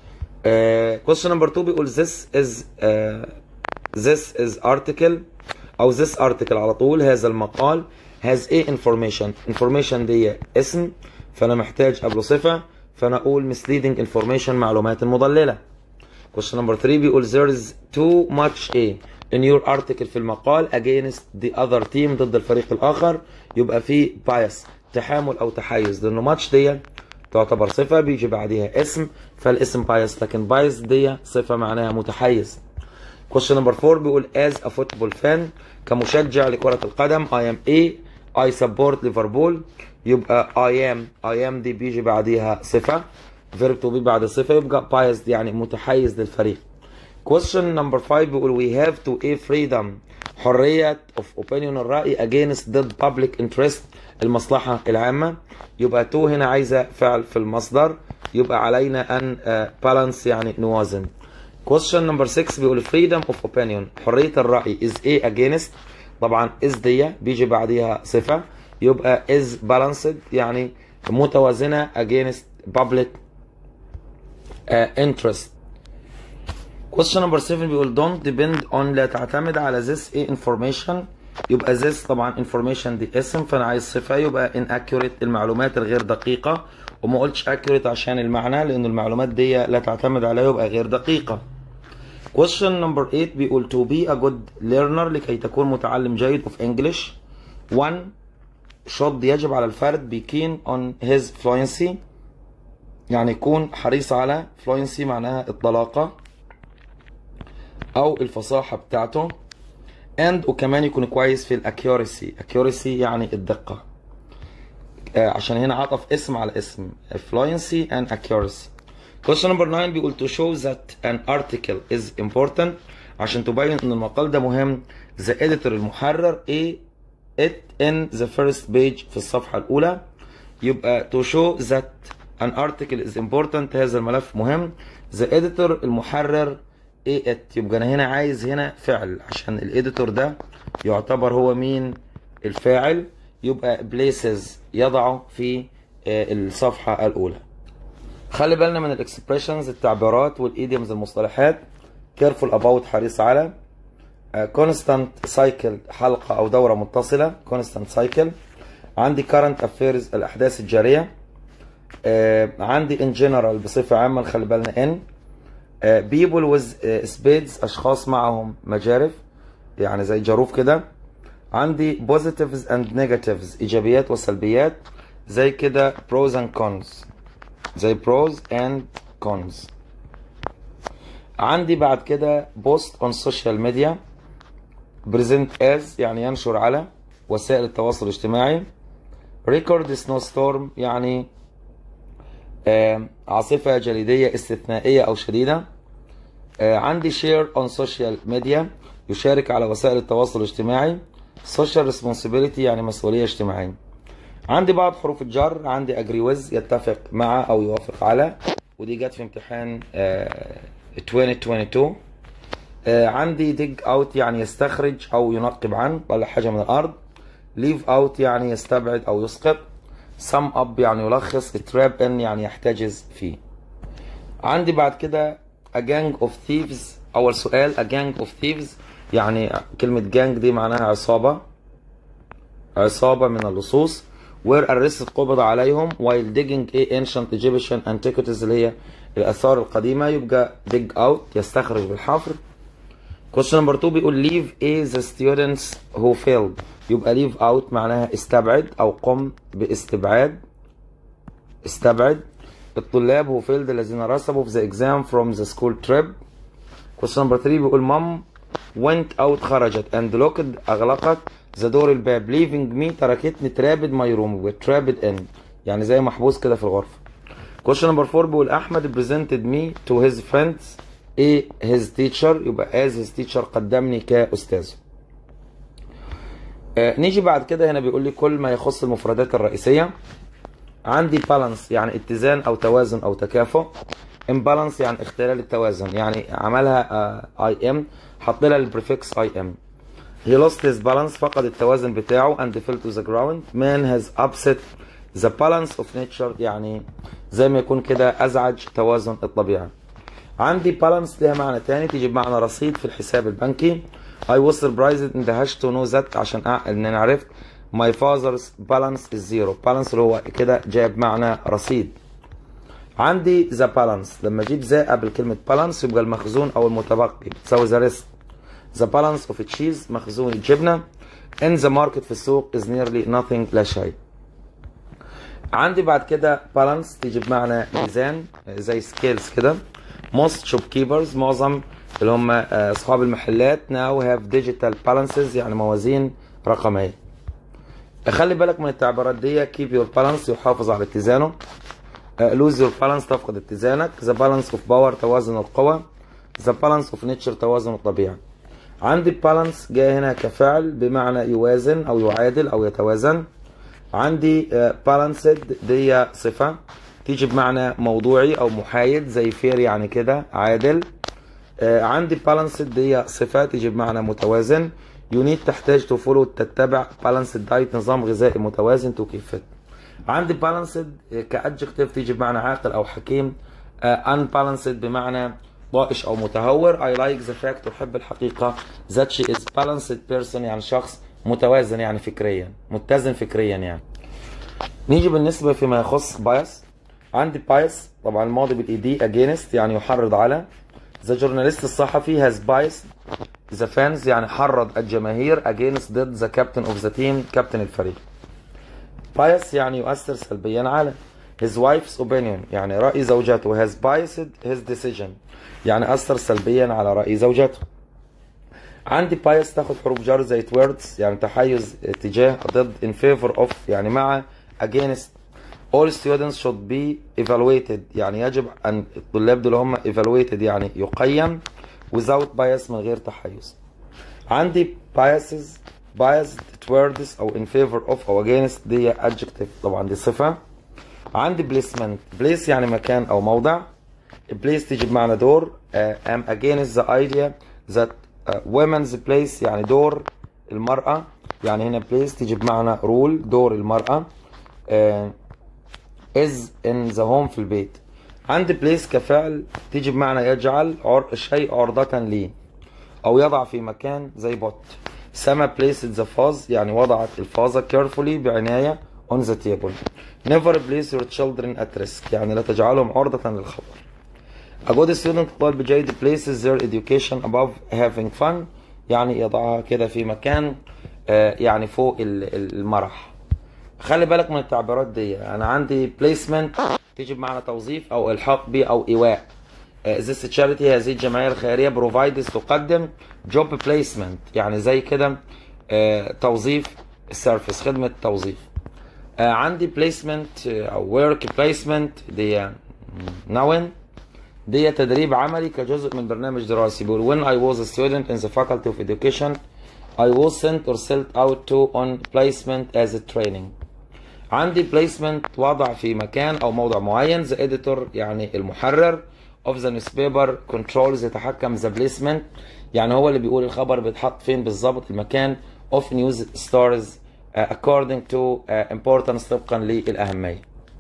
آه question number 2 بيقول this is uh, this is article او this article على طول هذا المقال has a information information دي اسم فانا محتاج قبله صفة فانا اقول misleading information معلومات مضللة question number 3 بيقول there is too much a in your article في المقال against the other team ضد الفريق الاخر يبقى في bias تحامل او تحيز لانه much دي تعتبر صفة بيجي بعدها اسم فالاسم بايس لكن بايس دي صفة معناها متحيز question number 4 بيقول as a football fan كمشجع لكرة القدم I am a I support ليفربول يبقى I am I am دي بيجي بعديها صفة verb to be بعد صفة يبقى biased يعني متحيز للفريق question number 5 بيقول we have to a freedom حرية of opinion الرأي against ضد public interest المصلحة العامة يبقى تو هنا عايزة فعل في المصدر يبقى علينا أن بالانس يعني نوازن question number 6 بيقول freedom of opinion حرية الرأي is a against طبعا is دي بيجي بعديها صفة يبقى is balanced يعني متوازنة against public uh, interest question number 7 بيقول don't depend on لا تعتمد على this a information يبقى this طبعا information دي اسم فانا عايز صفه يبقى inaccurate المعلومات الغير دقيقه وما قلتش accurate عشان المعنى لان المعلومات دي لا تعتمد عليها يبقى غير دقيقه question number 8 بيقول to be a good learner لكي تكون متعلم جيد of English one should يجب على الفرد be keen on his fluency يعني يكون حريص على fluency معناها الطلاقه او الفصاحه بتاعته and وكمان يكون كويس في الاكيورسي accuracy يعني الدقة آه عشان هنا عطف اسم على اسم fluency and accuracy question number 9 بيقول to show that an article is important عشان تبين ان المقال ده مهم the editor المحرر a it in the first page في الصفحة الأولى يبقى to show that an article is important هذا الملف مهم the editor المحرر ايه ات يبقى انا هنا عايز هنا فعل عشان الاديتور ده يعتبر هو مين الفاعل يبقى بليسز يضعه في الصفحة الأولى خلي بالنا من الاكسبريشنز التعبيرات والايديومز المصطلحات careful about حريص على constant cycle حلقة أو دورة متصلة constant cycle عندي current affairs الأحداث الجارية عندي in general بصفة عامة خلي بالنا in people with spades اشخاص معهم مجارف يعني زي جاروف كده عندي positives and negatives ايجابيات وسلبيات زي كده pros and cons زي pros and cons عندي بعد كده post on social media present as يعني ينشر على وسائل التواصل الاجتماعي record snowstorm يعني عاصفة جليدية استثنائية أو شديدة عندي share on social media يشارك على وسائل التواصل الاجتماعي social responsibility يعني مسؤولية اجتماعية عندي بعض حروف الجر عندي agree with يتفق مع أو يوافق على ودي جت في امتحان 2022 عندي dig out يعني يستخرج أو ينقب عن طلع حاجة من الأرض leave out يعني يستبعد أو يسقط sum up يعني يلخص trap in يعني يحتجز فيه عندي بعد كده a gang of thieves أول سؤال a gang of thieves يعني كلمة gang دي معناها عصابة عصابة من اللصوص were arrested قبض عليهم while digging a ancient Egyptian antiquities اللي هي الآثار القديمة يبقى dig out يستخرج بالحفر question number 2 بيقول leave a the students who failed يبقى leave out معناها استبعد أو قم باستبعاد استبعد الطلاب who failed الذين رسبوا في the exam from the school trip question number 3 بيقول mom went out خرجت and locked أغلقت the door الباب leaving me تركتني trapped my room trapped in يعني زي محبوس كده في الغرفة question number 4 بيقول أحمد presented me to his friends a his teacher يبقى as his teacher قدمني كأستاذ آه نيجي بعد كده هنا بيقول لي كل ما يخص المفردات الرئيسية عندي بالانس يعني اتزان او توازن او تكافؤ imbalance يعني اختلال التوازن يعني عملها اي ام حط لها البريفكس اي ام he lost his balance فقد التوازن بتاعه and fell to the ground man has upset the balance of nature يعني زي ما يكون كده ازعج توازن الطبيعه عندي balance ليها معنى تاني تيجي بمعنى رصيد في الحساب البنكي I was surprised in the hash to know that عشان أع- ان انا عرفت my father's balance is zero balance اللي هو كده جايب معنى رصيد عندي the balance لما اجيب ذا قبل كلمة balance يبقى المخزون او المتبقي بتساوي the rest the balance of cheese مخزون الجبنة in the market في السوق is nearly nothing لا شيء عندي بعد كده بالانس تيجي بمعنى ميزان زي سكيلز كده most shopkeepers معظم اللي هم آه، اصحاب المحلات now have digital balances يعني موازين رقميه خلي بالك من التعبيرات دي keep your balance يحافظ على اتزانه آه، lose your balance تفقد اتزانك the balance of power توازن القوى the balance of nature توازن الطبيعه عندي بالانس جاي هنا كفعل بمعنى يوازن او يعادل او يتوازن عندي بالانسد دي صفة تيجي بمعنى موضوعي او محايد زي فير يعني كده عادل آه، عندي بالانسد دي صفة تيجي بمعنى متوازن يونيت تحتاج تفولو تتبع بالانسد دايت نظام غذائي متوازن تو كيف عندي بالانسد كادجكتيف تيجي بمعنى عاقل او حكيم ان بالانسد بمعنى ضائش او متهور I like the fact احب الحقيقة that she is balanced person يعني شخص متوازن يعني فكريا متزن فكريا يعني نيجي بالنسبة فيما يخص بايس عندي بايس طبعا الماضي بالاي دي against يعني يحرض على ذا جورناليست الصحفي has biased ذا فانز يعني حرض الجماهير against ضد ذا كابتن اوف ذا تيم كابتن الفريق bias يعني يؤثر سلبيا على his wife's opinion يعني رأي زوجته has biased his decision يعني أثر سلبيا على رأي زوجته عندي bias تاخد حروف جر زي towards يعني تحيز تجاه ضد in favor of يعني مع against all students should be evaluated يعني يجب أن الطلاب دول هم evaluated يعني يقيم without bias من غير تحيز عندي biases biased towards أو in favor of أو against دي adjective طبعا دي صفة عندي placement place يعني مكان أو موضع place تيجي بمعنى دور uh, am against the idea that uh, women's place يعني دور المرأة يعني هنا place تيجي بمعنى rule دور المرأة uh, is in the home في البيت عندي place كفعل تيجي بمعنى يجعل عر... الشيء عرضة ليه أو يضع في مكان زي بوت سما placed the vase يعني وضعت الفازة carefully بعناية on the table never place your children at risk يعني لا تجعلهم عرضة للخطر A good student طالب جيد places their education above having fun يعني يضعها كده في مكان آه، يعني فوق ال- ال- المرح خلي بالك من التعبيرات دي انا عندي placement تيجي بمعنى توظيف او الحاق به او ايواء آه، this charity هذه الجمعيه الخيريه provides تقدم job placement يعني زي كده آه، توظيف السيرفيس خدمه توظيف آه، عندي placement آه، او work placement دي نون دي تدريب عملي كجزء من برنامج دراسي بيقول when I was a student in the faculty of education I was sent or sent out to on placement as a training عندي placement وضع في مكان او موضع معين the editor يعني المحرر of the newspaper controls يتحكم the placement يعني هو اللي بيقول الخبر بيتحط فين بالظبط المكان of news stories uh, according to uh, importance طبقا للأهمية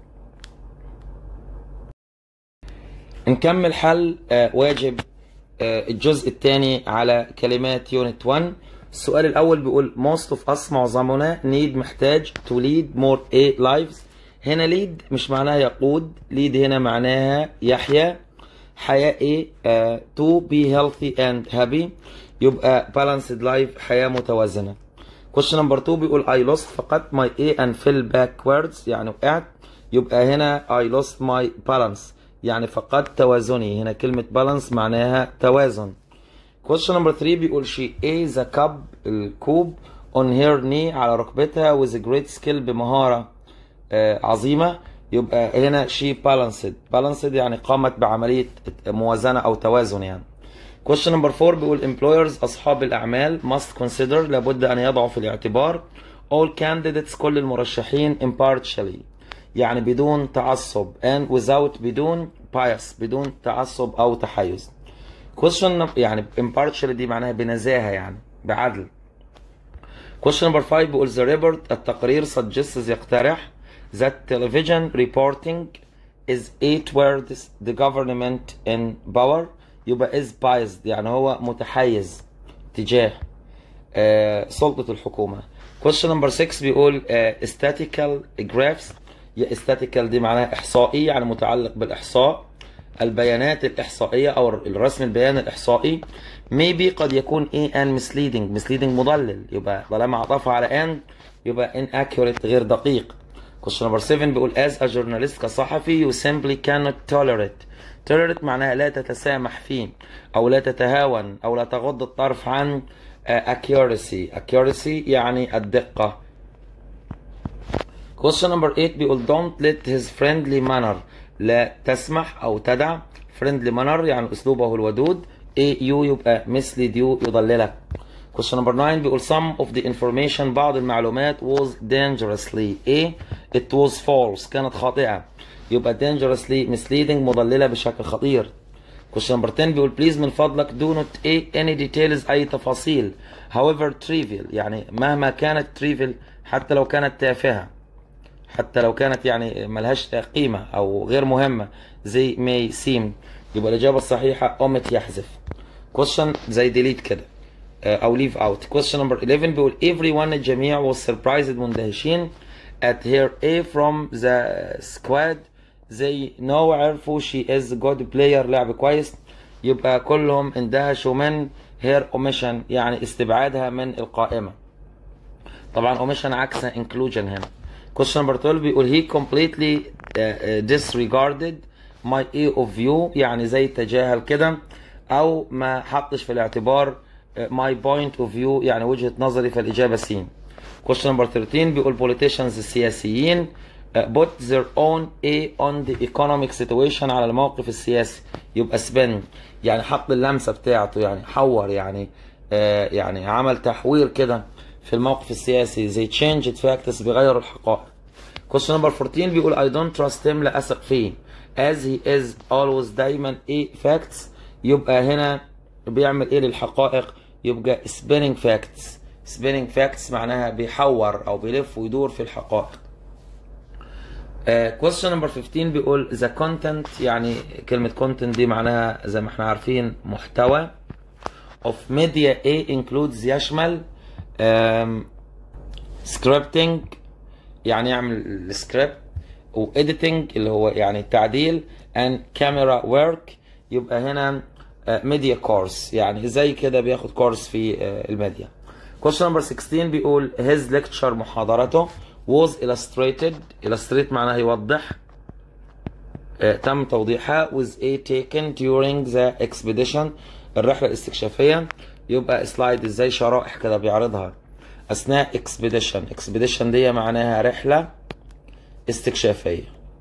نكمل حل آه، واجب آه، الجزء الثاني على كلمات يونت 1 السؤال الأول بيقول most of us معظمنا need محتاج to lead more a lives هنا lead مش معناها يقود lead هنا معناها يحيا حياة ايه آه to be healthy and happy يبقى balanced life حياة متوازنة question number 2 بيقول I lost فقدت my A and fell backwards يعني وقعت يبقى هنا I lost my balance يعني فقدت توازني هنا كلمة balance معناها توازن question number 3 بيقول she ate the cup الكوب on her knee على ركبتها with a great skill بمهارة آه، عظيمة يبقى هنا she balanced balanced يعني قامت بعملية موازنة أو توازن يعني question number 4 بيقول employers أصحاب الأعمال must consider لابد أن يضعوا في الاعتبار all candidates كل المرشحين impartially يعني بدون تعصب and without بدون bias بدون تعصب أو تحيز question num- يعني impartially دي معناها بنزاهة يعني بعدل question number 5 بيقول the report التقرير suggests يقترح that television reporting is a towards the government in power يبقى is biased يعني هو متحيز تجاه آه، سلطة الحكومة question number 6 بيقول آه، statistical graphs يا statistical دي معناها إحصائي يعني متعلق بالإحصاء البيانات الإحصائية أو الرسم البيان الإحصائي maybe قد يكون a and misleading misleading مضلل يبقى طالما عطفها على and يبقى inaccurate غير دقيق question number 7 بيقول as a journalist كصحفي you simply cannot tolerate tolerate معناها لا تتسامح فيه أو لا تتهاون أو لا تغض الطرف عن آه، accuracy accuracy يعني الدقة question number 8 بيقول don't let his friendly manner لا تسمح أو تدع friendly manner يعني أسلوبه الودود a you يبقى mislead you يضللك question number 9 بيقول some of the information بعض المعلومات was dangerously a it was false كانت خاطئة يبقى dangerously misleading مضللة بشكل خطير question number 10 بيقول please من فضلك do not a any details أي تفاصيل however trivial يعني مهما كانت trivial حتى لو كانت تافهة حتى لو كانت يعني ملهاش قيمة أو غير مهمة زي may seem يبقى الإجابة الصحيحة omit يحذف question زي delete كده آه، أو leave out question number 11 بيقول everyone الجميع was surprised مندهشين at her A from the squad زي know عرفوا she is a good player لاعب كويس يبقى كلهم اندهشوا من her omission يعني استبعادها من القائمة طبعا omission عكس inclusion هنا question number 12 بيقول he completely uh, uh, disregarded my A of view يعني زي تجاهل كده او ما حطش في الاعتبار uh, my point of view يعني وجهة نظري فالإجابة C question number 13 بيقول politicians السياسيين uh, put their own A on the economic situation على الموقف السياسي يبقى spin يعني حط اللمسة بتاعته يعني حور يعني آه يعني عمل تحوير كده في الموقف السياسي زي changed facts بيغيروا الحقائق question number 14 بيقول I don't trust him لا أثق فيه as he is always دايما A facts يبقى هنا بيعمل ايه للحقائق يبقى spinning facts spinning facts معناها بيحور او بيلف ويدور في الحقائق uh, question number 15 بيقول the content يعني كلمة content دي معناها زي ما احنا عارفين محتوى of media A includes يشمل um, scripting يعني يعمل السكريبت و editing اللي هو يعني التعديل and camera work يبقى هنا ميديا كورس يعني زي كده بياخد كورس في آه، الميديا question number 16 بيقول his lecture محاضرته was illustrated illustrate معناها يوضح آه، تم توضيحها with a taken during the expedition الرحلة الاستكشافية يبقى سلايد ازاي شرائح كده بيعرضها اثناء expedition expedition دي معناها رحلة استكشافية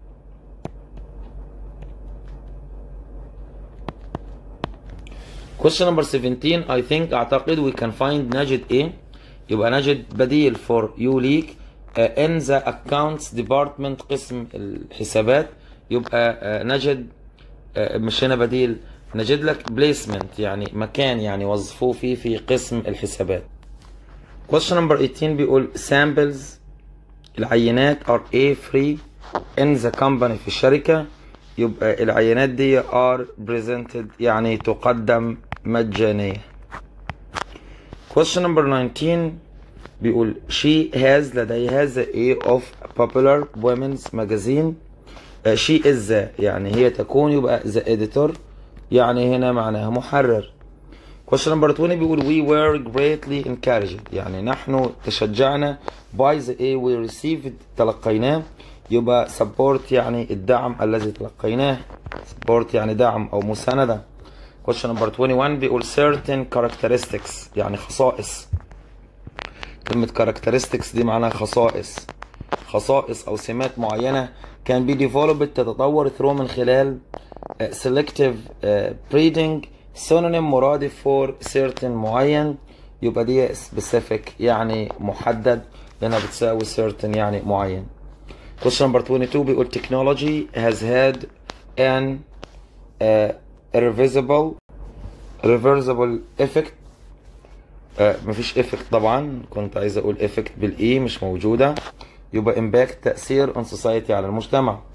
question number 17 I think اعتقد we can find نجد ايه يبقى نجد بديل for you ليك uh, in the accounts department قسم الحسابات يبقى uh, نجد uh, مش هنا بديل نجد لك placement يعني مكان يعني وظفوه فيه في قسم الحسابات question number 18 بيقول samples العينات are a free in the company في الشركة يبقى العينات دي are presented يعني تقدم مجانية question number 19 بيقول she has لديها the A of popular women's magazine آه، she is the يعني هي تكون يبقى the editor يعني هنا معناها محرر question number 20 بيقول we were greatly encouraged يعني نحن تشجعنا by the A we received تلقيناه يبقى support يعني الدعم الذي تلقيناه support يعني دعم أو مساندة question number 21 بيقول certain characteristics يعني خصائص كلمة characteristics دي معناها خصائص خصائص أو سمات معينة can be developed تتطور through من خلال uh, selective uh, breeding synonym مرادف for certain معين يبقى دي specific يعني محدد لأنها بتساوي certain يعني معين question number 22 بيقول technology has had an uh, irreversible reversible effect آه مفيش افكت طبعا كنت عايز اقول افكت بالاي مش موجوده يبقى امباكت تاثير on society على المجتمع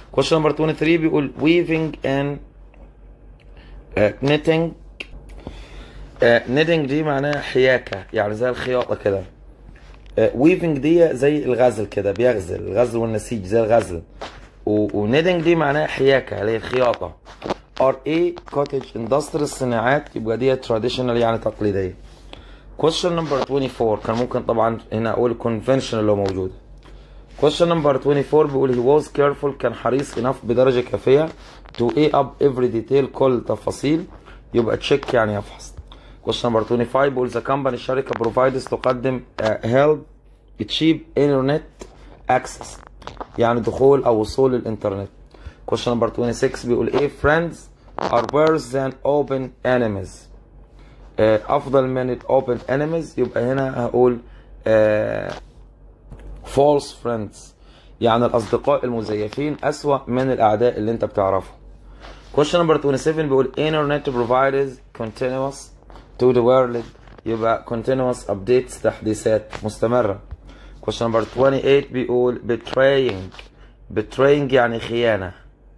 question number 23 بيقول weaving and uh, knitting uh, knitting دي معناها حياكة يعني زي الخياطة كده ويفنج دي زي الغزل كده بيغزل الغزل والنسيج زي الغزل ونيدنج دي معناها حياكة اللي هي الخياطة ار اي كوتج اندستري الصناعات يبقى دي تراديشنال يعني تقليدية question number 24 كان ممكن طبعا هنا اقول conventional لو موجود question number 24 بيقول he was careful كان حريص enough بدرجة كافية to a up every detail كل تفاصيل يبقى check يعني يفحص question number 25 بيقول the company الشركة provides تقدم uh, help cheap internet access يعني دخول او وصول للانترنت question number 26 بيقول ايه friends are worse than open enemies uh, افضل من open enemies يبقى هنا هقول uh, false friends يعني الاصدقاء المزيفين اسوأ من الاعداء اللي انت بتعرفهم question number 27 بيقول internet provides continuous to the world يبقى continuous updates تحديثات مستمرة question number 28 بيقول betraying betraying يعني خيانة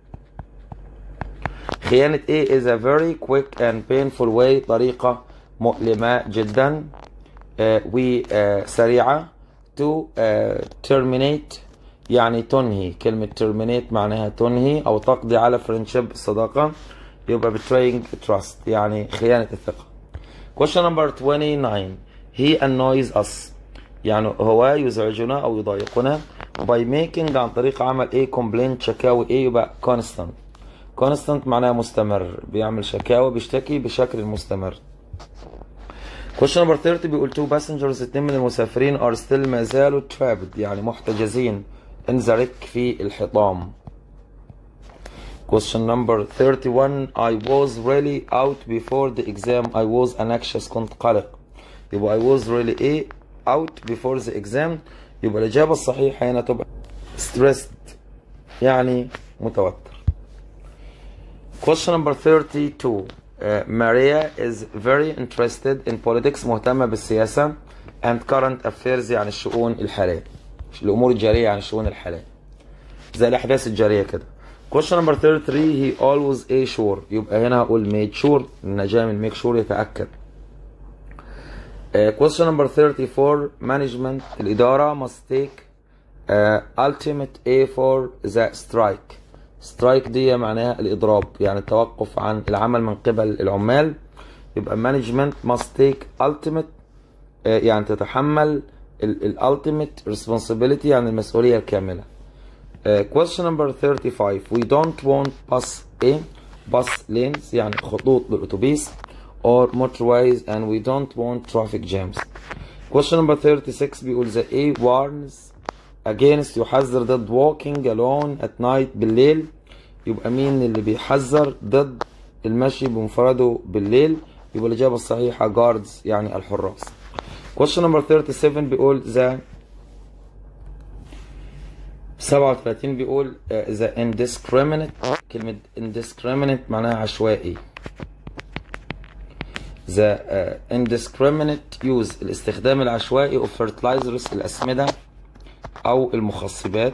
خيانة ايه is a very quick and painful way طريقة مؤلمة جدا uh, وسريعة to uh, terminate يعني تنهي كلمة terminate معناها تنهي أو تقضي على friendship الصداقة يبقى betraying trust يعني خيانة الثقة question number 29 he annoys us يعني هو يزعجنا أو يضايقنا by making عن طريق عمل ايه complaint شكاوي ايه يبقى constant constant معناها مستمر بيعمل شكاوى بيشتكي بشكل مستمر question number 30 بيقول two passengers اتنين من المسافرين are still ما زالوا trapped يعني محتجزين in the wreck في الحطام question number 31 I was really out before the exam I was anxious كنت قلق يبقى I was really ايه out before the exam يبقى الإجابة الصحيحة هنا تبقى stressed يعني متوتر question number 32 uh, Maria is very interested in politics مهتمة بالسياسة and current affairs يعني الشؤون الحالية الأمور الجارية يعني الشؤون الحالية زي الأحداث الجارية كده question number 33 he always a sure يبقى هنا هقول made sure إن جاي من make sure يتأكد uh, question number 34 management الإدارة must take uh, ultimate A for the strike strike دي معناها الإضراب يعني التوقف عن العمل من قبل العمال يبقى management must take ultimate uh, يعني تتحمل ال ultimate responsibility يعني المسؤولية الكاملة uh, question number 35 we don't want bus A bus lanes يعني خطوط بالأتوبيس or motorways and we don't want traffic jams question number 36 بيقول the A warns against يحذر ضد walking alone at night بالليل يبقى مين اللي بيحذر ضد المشي بمفرده بالليل يبقى الإجابة الصحيحة guards يعني الحراس question number 37 بيقول the 37 بيقول uh, the indiscriminate كلمة indiscriminate معناها عشوائي the uh, indiscriminate use الاستخدام العشوائي of fertilizers الأسمدة أو المخصبات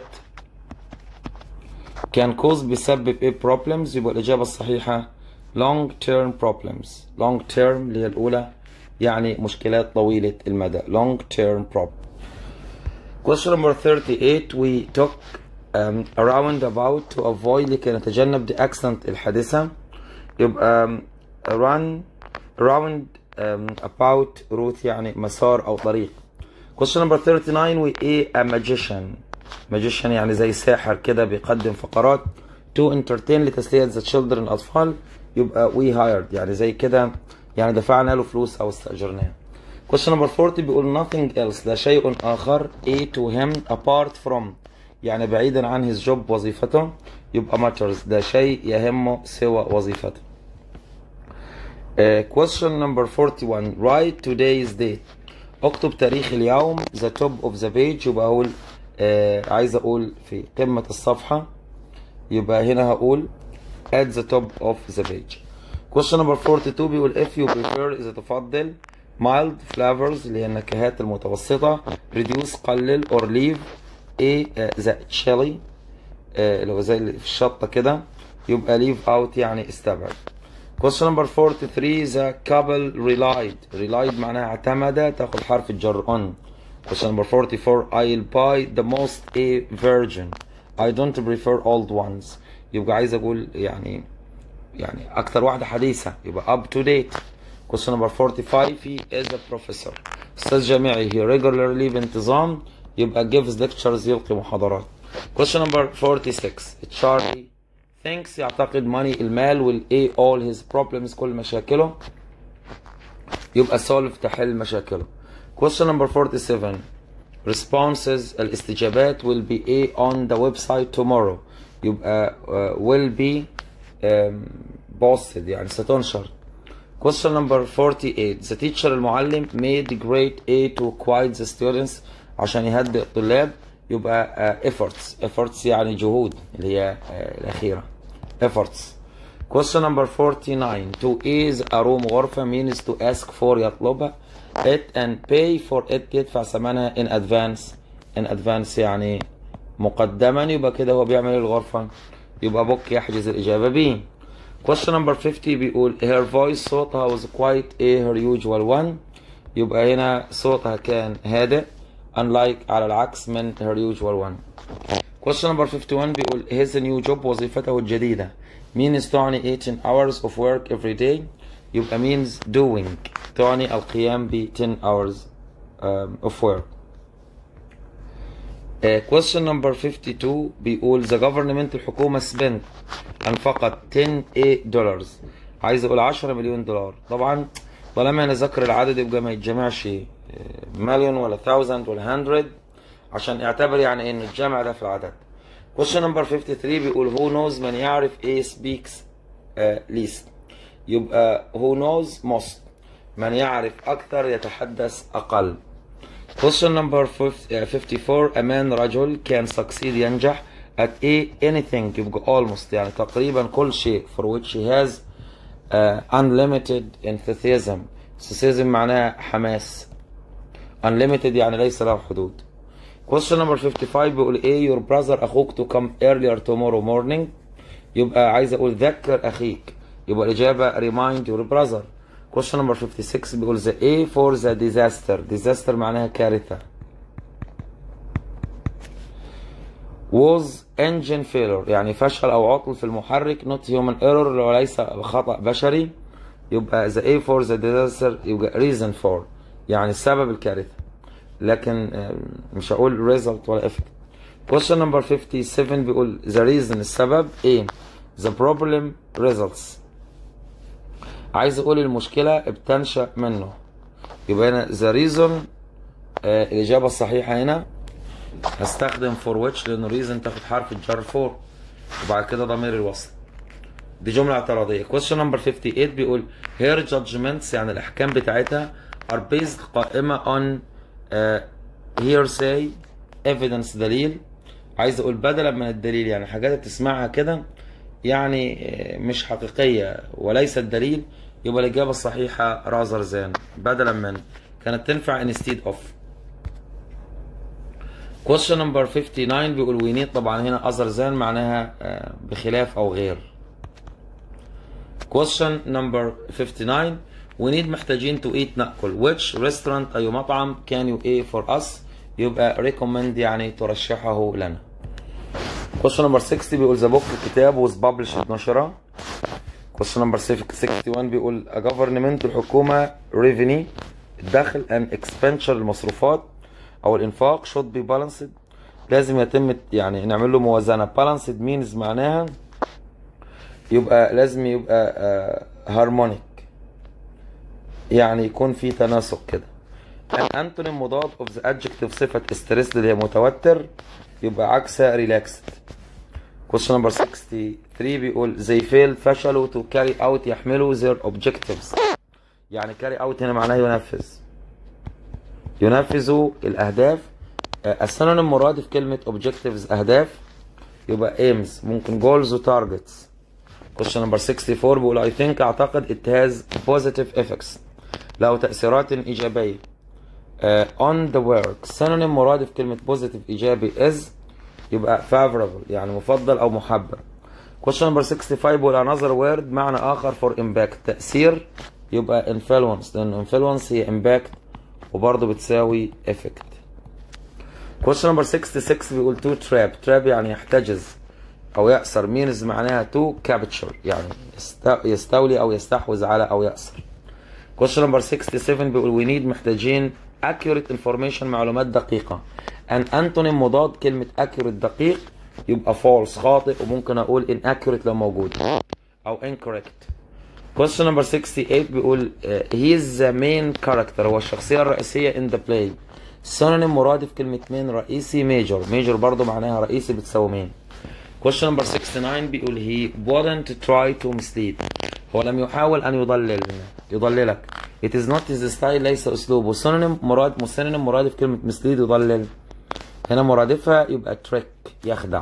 كان cause بيسبب ايه problems يبقى الإجابة الصحيحة long term problems long term اللي هي الأولى يعني مشكلات طويلة المدى long term problem question number 38 we took um, a roundabout to avoid لكي نتجنب the accident الحادثة يبقى um, run round um, about route يعني مسار أو طريق question number 39 we a, a magician magician يعني زي ساحر كده بيقدم فقرات to entertain لتسلية the children الأطفال يبقى we hired يعني زي كده يعني دفعنا له فلوس أو استأجرناه question number 40 بيقول nothing else لا شيء آخر a to him apart from يعني بعيدا عن his job وظيفته يبقى matters ده شيء يهمه سوى وظيفته uh, question number 41 write today's date اكتب تاريخ اليوم the top of the page يبقى اقول آه عايز اقول في قمة الصفحة يبقى هنا هقول at the top of the page question number 42 بيقول if you prefer إذا تفضل mild flavors اللي هي النكهات المتوسطة reduce قلل or leave a uh, the chili آه، اللي هو زي اللي في الشطة كده يبقى leave out يعني استبعد question number 43 the couple relied relied معناها اعتمد تاخد حرف الجر on question number 44 I'll buy the most a virgin I don't prefer old ones يبقى عايز اقول يعني يعني اكتر واحدة حديثة يبقى up to date question number 45 he is a professor استاذ جامعي he regularly بانتظام يبقى gives lectures يلقي محاضرات question number 46 Charlie thinks يعتقد money المال will a all his problems كل مشاكله يبقى solve تحل مشاكله question number 47 responses الاستجابات will be a on the website tomorrow يبقى uh, will be um, posted يعني ستنشر question number 48 the teacher المعلم made great a to quiet the students عشان يهدئ الطلاب يبقى uh, efforts efforts يعني جهود اللي هي uh, الأخيرة efforts question number 49 to is a room غرفة means to ask for يطلبها it and pay for it يدفع ثمنها in advance in advance يعني مقدما يبقى كده هو بيعمل إيه الغرفة يبقى بوك يحجز الإجابة B question number 50 بيقول her voice صوتها was quite a her usual one يبقى هنا صوتها كان هادئ unlike على العكس من her usual one question number 51 بيقول his new job وظيفته الجديدة means تعني 18 hours of work every day يبقى means doing تعني القيام ب 10 hours um, of work Uh, question number 52 بيقول the government الحكومة spent أنفقت 10 dollars عايز أقول 10 مليون دولار طبعا طالما نذكر العدد يبقى ما يتجمعش مليون ولا thousand ولا hundred عشان اعتبر يعني إن الجمع ده في العدد question number 53 بيقول who knows من يعرف a speaks uh, least يبقى who knows most من يعرف أكثر يتحدث أقل question number 54 a man رجل can succeed ينجح at a anything يبقى almost يعني تقريبا كل شيء for which he has uh, unlimited enthusiasm enthusiasm معناها حماس unlimited يعني ليس له حدود question number 55 بيقول ايه your brother اخوك to come earlier tomorrow morning يبقى عايز اقول ذكر اخيك يبقى الاجابه remind your brother question number 56 بيقول the A for the disaster disaster معناها كارثة was engine failure يعني فشل أو عطل في المحرك not human error لو ليس خطأ بشري يبقى the A for the disaster يبقى reason for يعني سبب الكارثة لكن مش هقول result ولا effect question number 57 بيقول the reason السبب A the problem results عايز اقول المشكلة بتنشأ منه يبقى هنا the reason آه الإجابة الصحيحة هنا هستخدم for which لأنه reason تاخد حرف الجر for وبعد كده ضمير الوصل دي جملة اعتراضية question number 58 بيقول her judgments يعني الأحكام بتاعتها are based قائمة on uh, hearsay evidence دليل عايز اقول بدلا من الدليل يعني حاجات تسمعها كده يعني مش حقيقية وليست دليل يبقى الإجابة الصحيحة رازر زان بدلا من كانت تنفع instead of question number 59 بيقول we need طبعا هنا other than معناها بخلاف أو غير question number 59 we need محتاجين to eat نأكل which restaurant أي مطعم can you eat for us يبقى recommend يعني ترشحه لنا question number 60 بيقول the book الكتاب was published نشرة question number 61 بيقول a government الحكومة revenue الدخل and expenditure المصروفات أو الإنفاق should be balanced لازم يتم يعني نعمل له موازنة balanced means معناها يبقى لازم يبقى uh, harmonic يعني يكون في تناسق كده الانتونيم مضاد of the adjective صفة stressed اللي هي متوتر يبقى عكسها relaxed question number 63 بيقول they failed فشلوا to carry out يحملوا their objectives يعني carry out هنا معناه ينفذ ينفذوا الأهداف السينونيم مرادف كلمة objectives أهداف يبقى aims ممكن goals و targets question number 64 بيقول I think أعتقد it has positive effects له تأثيرات إيجابية uh, on the work synonym مرادف كلمة positive إيجابي is يبقى favorable يعني مفضل او محبب question number 65 بيقول another word معنى اخر for impact تأثير يبقى influence لان influence هي impact وبرضه بتساوي effect question number 66 بيقول to trap trap يعني يحتجز او يأسر means معناها to capture يعني يستولي او يستحوذ على او يأسر question number 67 بيقول we need محتاجين accurate information معلومات دقيقة an antonym مضاد كلمة accurate دقيق يبقى false خاطئ وممكن اقول inaccurate لو موجود او incorrect question number 68 بيقول uh, he is the main character هو الشخصية الرئيسية in the play synonym مرادف كلمة main رئيسي major major برضو معناها رئيسي بتساوي main question number 69 بيقول he wouldn't try to mislead هو لم يحاول أن يضلل يضللك it is not his style ليس أسلوبه synonym مراد synonym مرادف كلمة mislead يضلل هنا مرادفها يبقى trick يخدع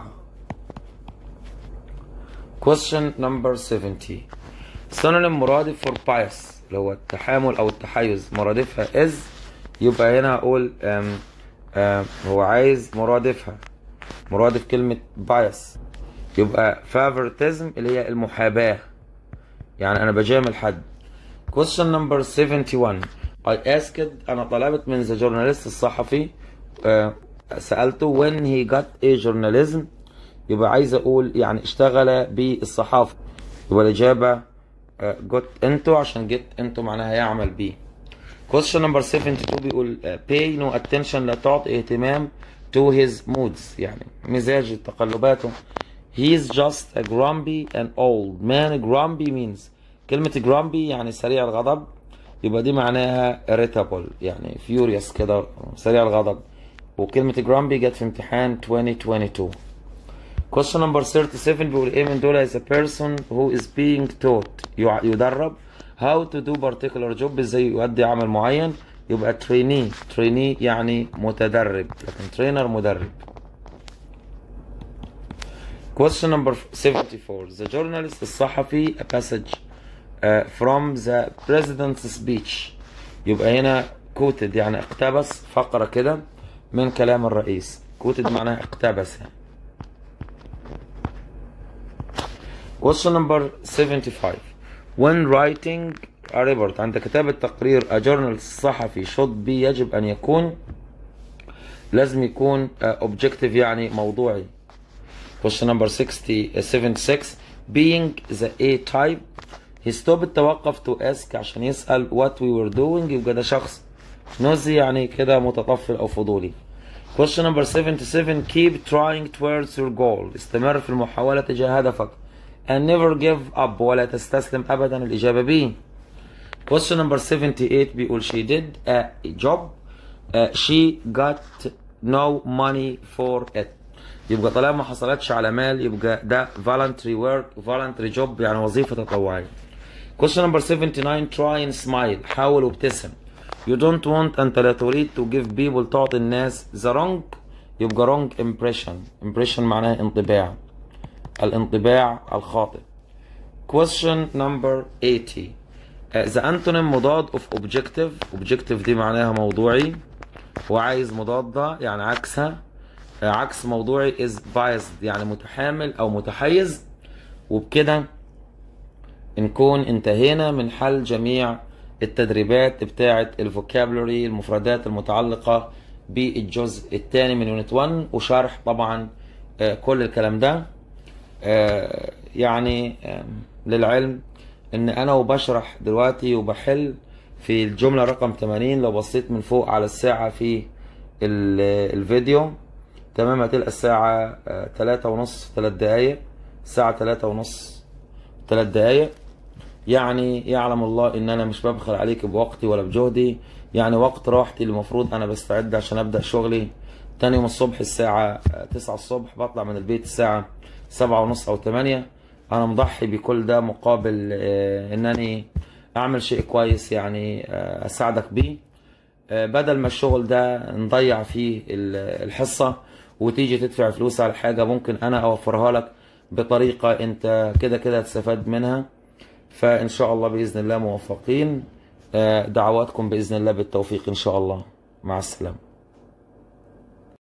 question number 70 synonym مرادف for bias اللي هو التحامل أو التحيز مرادفها is يبقى هنا أقول أم أم هو عايز مرادفها مرادف كلمة bias يبقى favoritism اللي هي المحاباة يعني أنا بجامل حد question number 71 I asked أنا طلبت من the journalist الصحفي أه سألته when he got a journalism يبقى عايز أقول يعني اشتغل بالصحافة يبقى الإجابة أه got into عشان get into معناها يعمل بيه question number 72 بيقول uh, pay no attention لا تعطي اهتمام to his moods يعني مزاج تقلباته he is just a grumpy and old man grumpy means كلمة grumpy يعني سريع الغضب يبقى دي معناها irritable يعني furious كده سريع الغضب وكلمة grumpy جت في امتحان 2022 question number 37 بيقول ايه من دول is a person who is being taught يدرب how to do particular job ازاي يؤدي عمل معين يبقى trainee trainee يعني متدرب لكن trainer مدرب question number 74 the journalist الصحفي a passage uh, from the president's speech يبقى هنا quoted يعني اقتبس فقرة كده من كلام الرئيس quoted معناها اقتبس يعني. question number 75 when writing a report عند كتابة تقرير a journalist الصحفي should be يجب أن يكون لازم يكون uh, objective يعني موضوعي question number 60 76 being the A type he stopped توقف to ask عشان يسأل what we were doing يبقى ده شخص نوزي يعني كده متطفل أو فضولي question number 77 keep trying towards your goal استمر في المحاولة تجاه هدفك and never give up ولا تستسلم أبدا الإجابة B question number 78 بيقول she did a job uh, she got no money for it يبقى طالما ما حصلتش على مال يبقى ده voluntary work voluntary job يعني وظيفة تطوعية question number 79 try and smile حاول وابتسم you don't want أنت لا تريد to give people تعطي الناس the wrong يبقى wrong impression impression معناها انطباع الانطباع الخاطئ question number 80 uh, the antonym مضاد of objective objective دي معناها موضوعي وعايز مضادة يعني عكسها uh, عكس موضوعي is biased يعني متحامل أو متحيز وبكده نكون انتهينا من حل جميع التدريبات بتاعة الفوكابلري المفردات المتعلقة بالجزء الثاني من يونت 1 وشرح طبعا uh, كل الكلام ده يعني للعلم ان انا وبشرح دلوقتي وبحل في الجملة رقم 80 لو بصيت من فوق على الساعة في الفيديو تمام هتلقى الساعة 3 ونص 3 دقايق الساعة 3 ونص 3 دقايق يعني يعلم الله ان انا مش ببخل عليك بوقتي ولا بجهدي يعني وقت راحتي اللي المفروض انا بستعد عشان ابدأ شغلي تاني يوم الصبح الساعة 9 الصبح بطلع من البيت الساعة سبعة ونص أو تمانية أنا مضحي بكل ده مقابل آه إنني أعمل شيء كويس يعني آه أساعدك بيه آه بدل ما الشغل ده نضيع فيه الحصة وتيجي تدفع فلوس على حاجة ممكن أنا أوفرها لك بطريقة أنت كده كده هتستفاد منها فإن شاء الله بإذن الله موفقين دعواتكم بإذن الله بالتوفيق إن شاء الله مع السلامة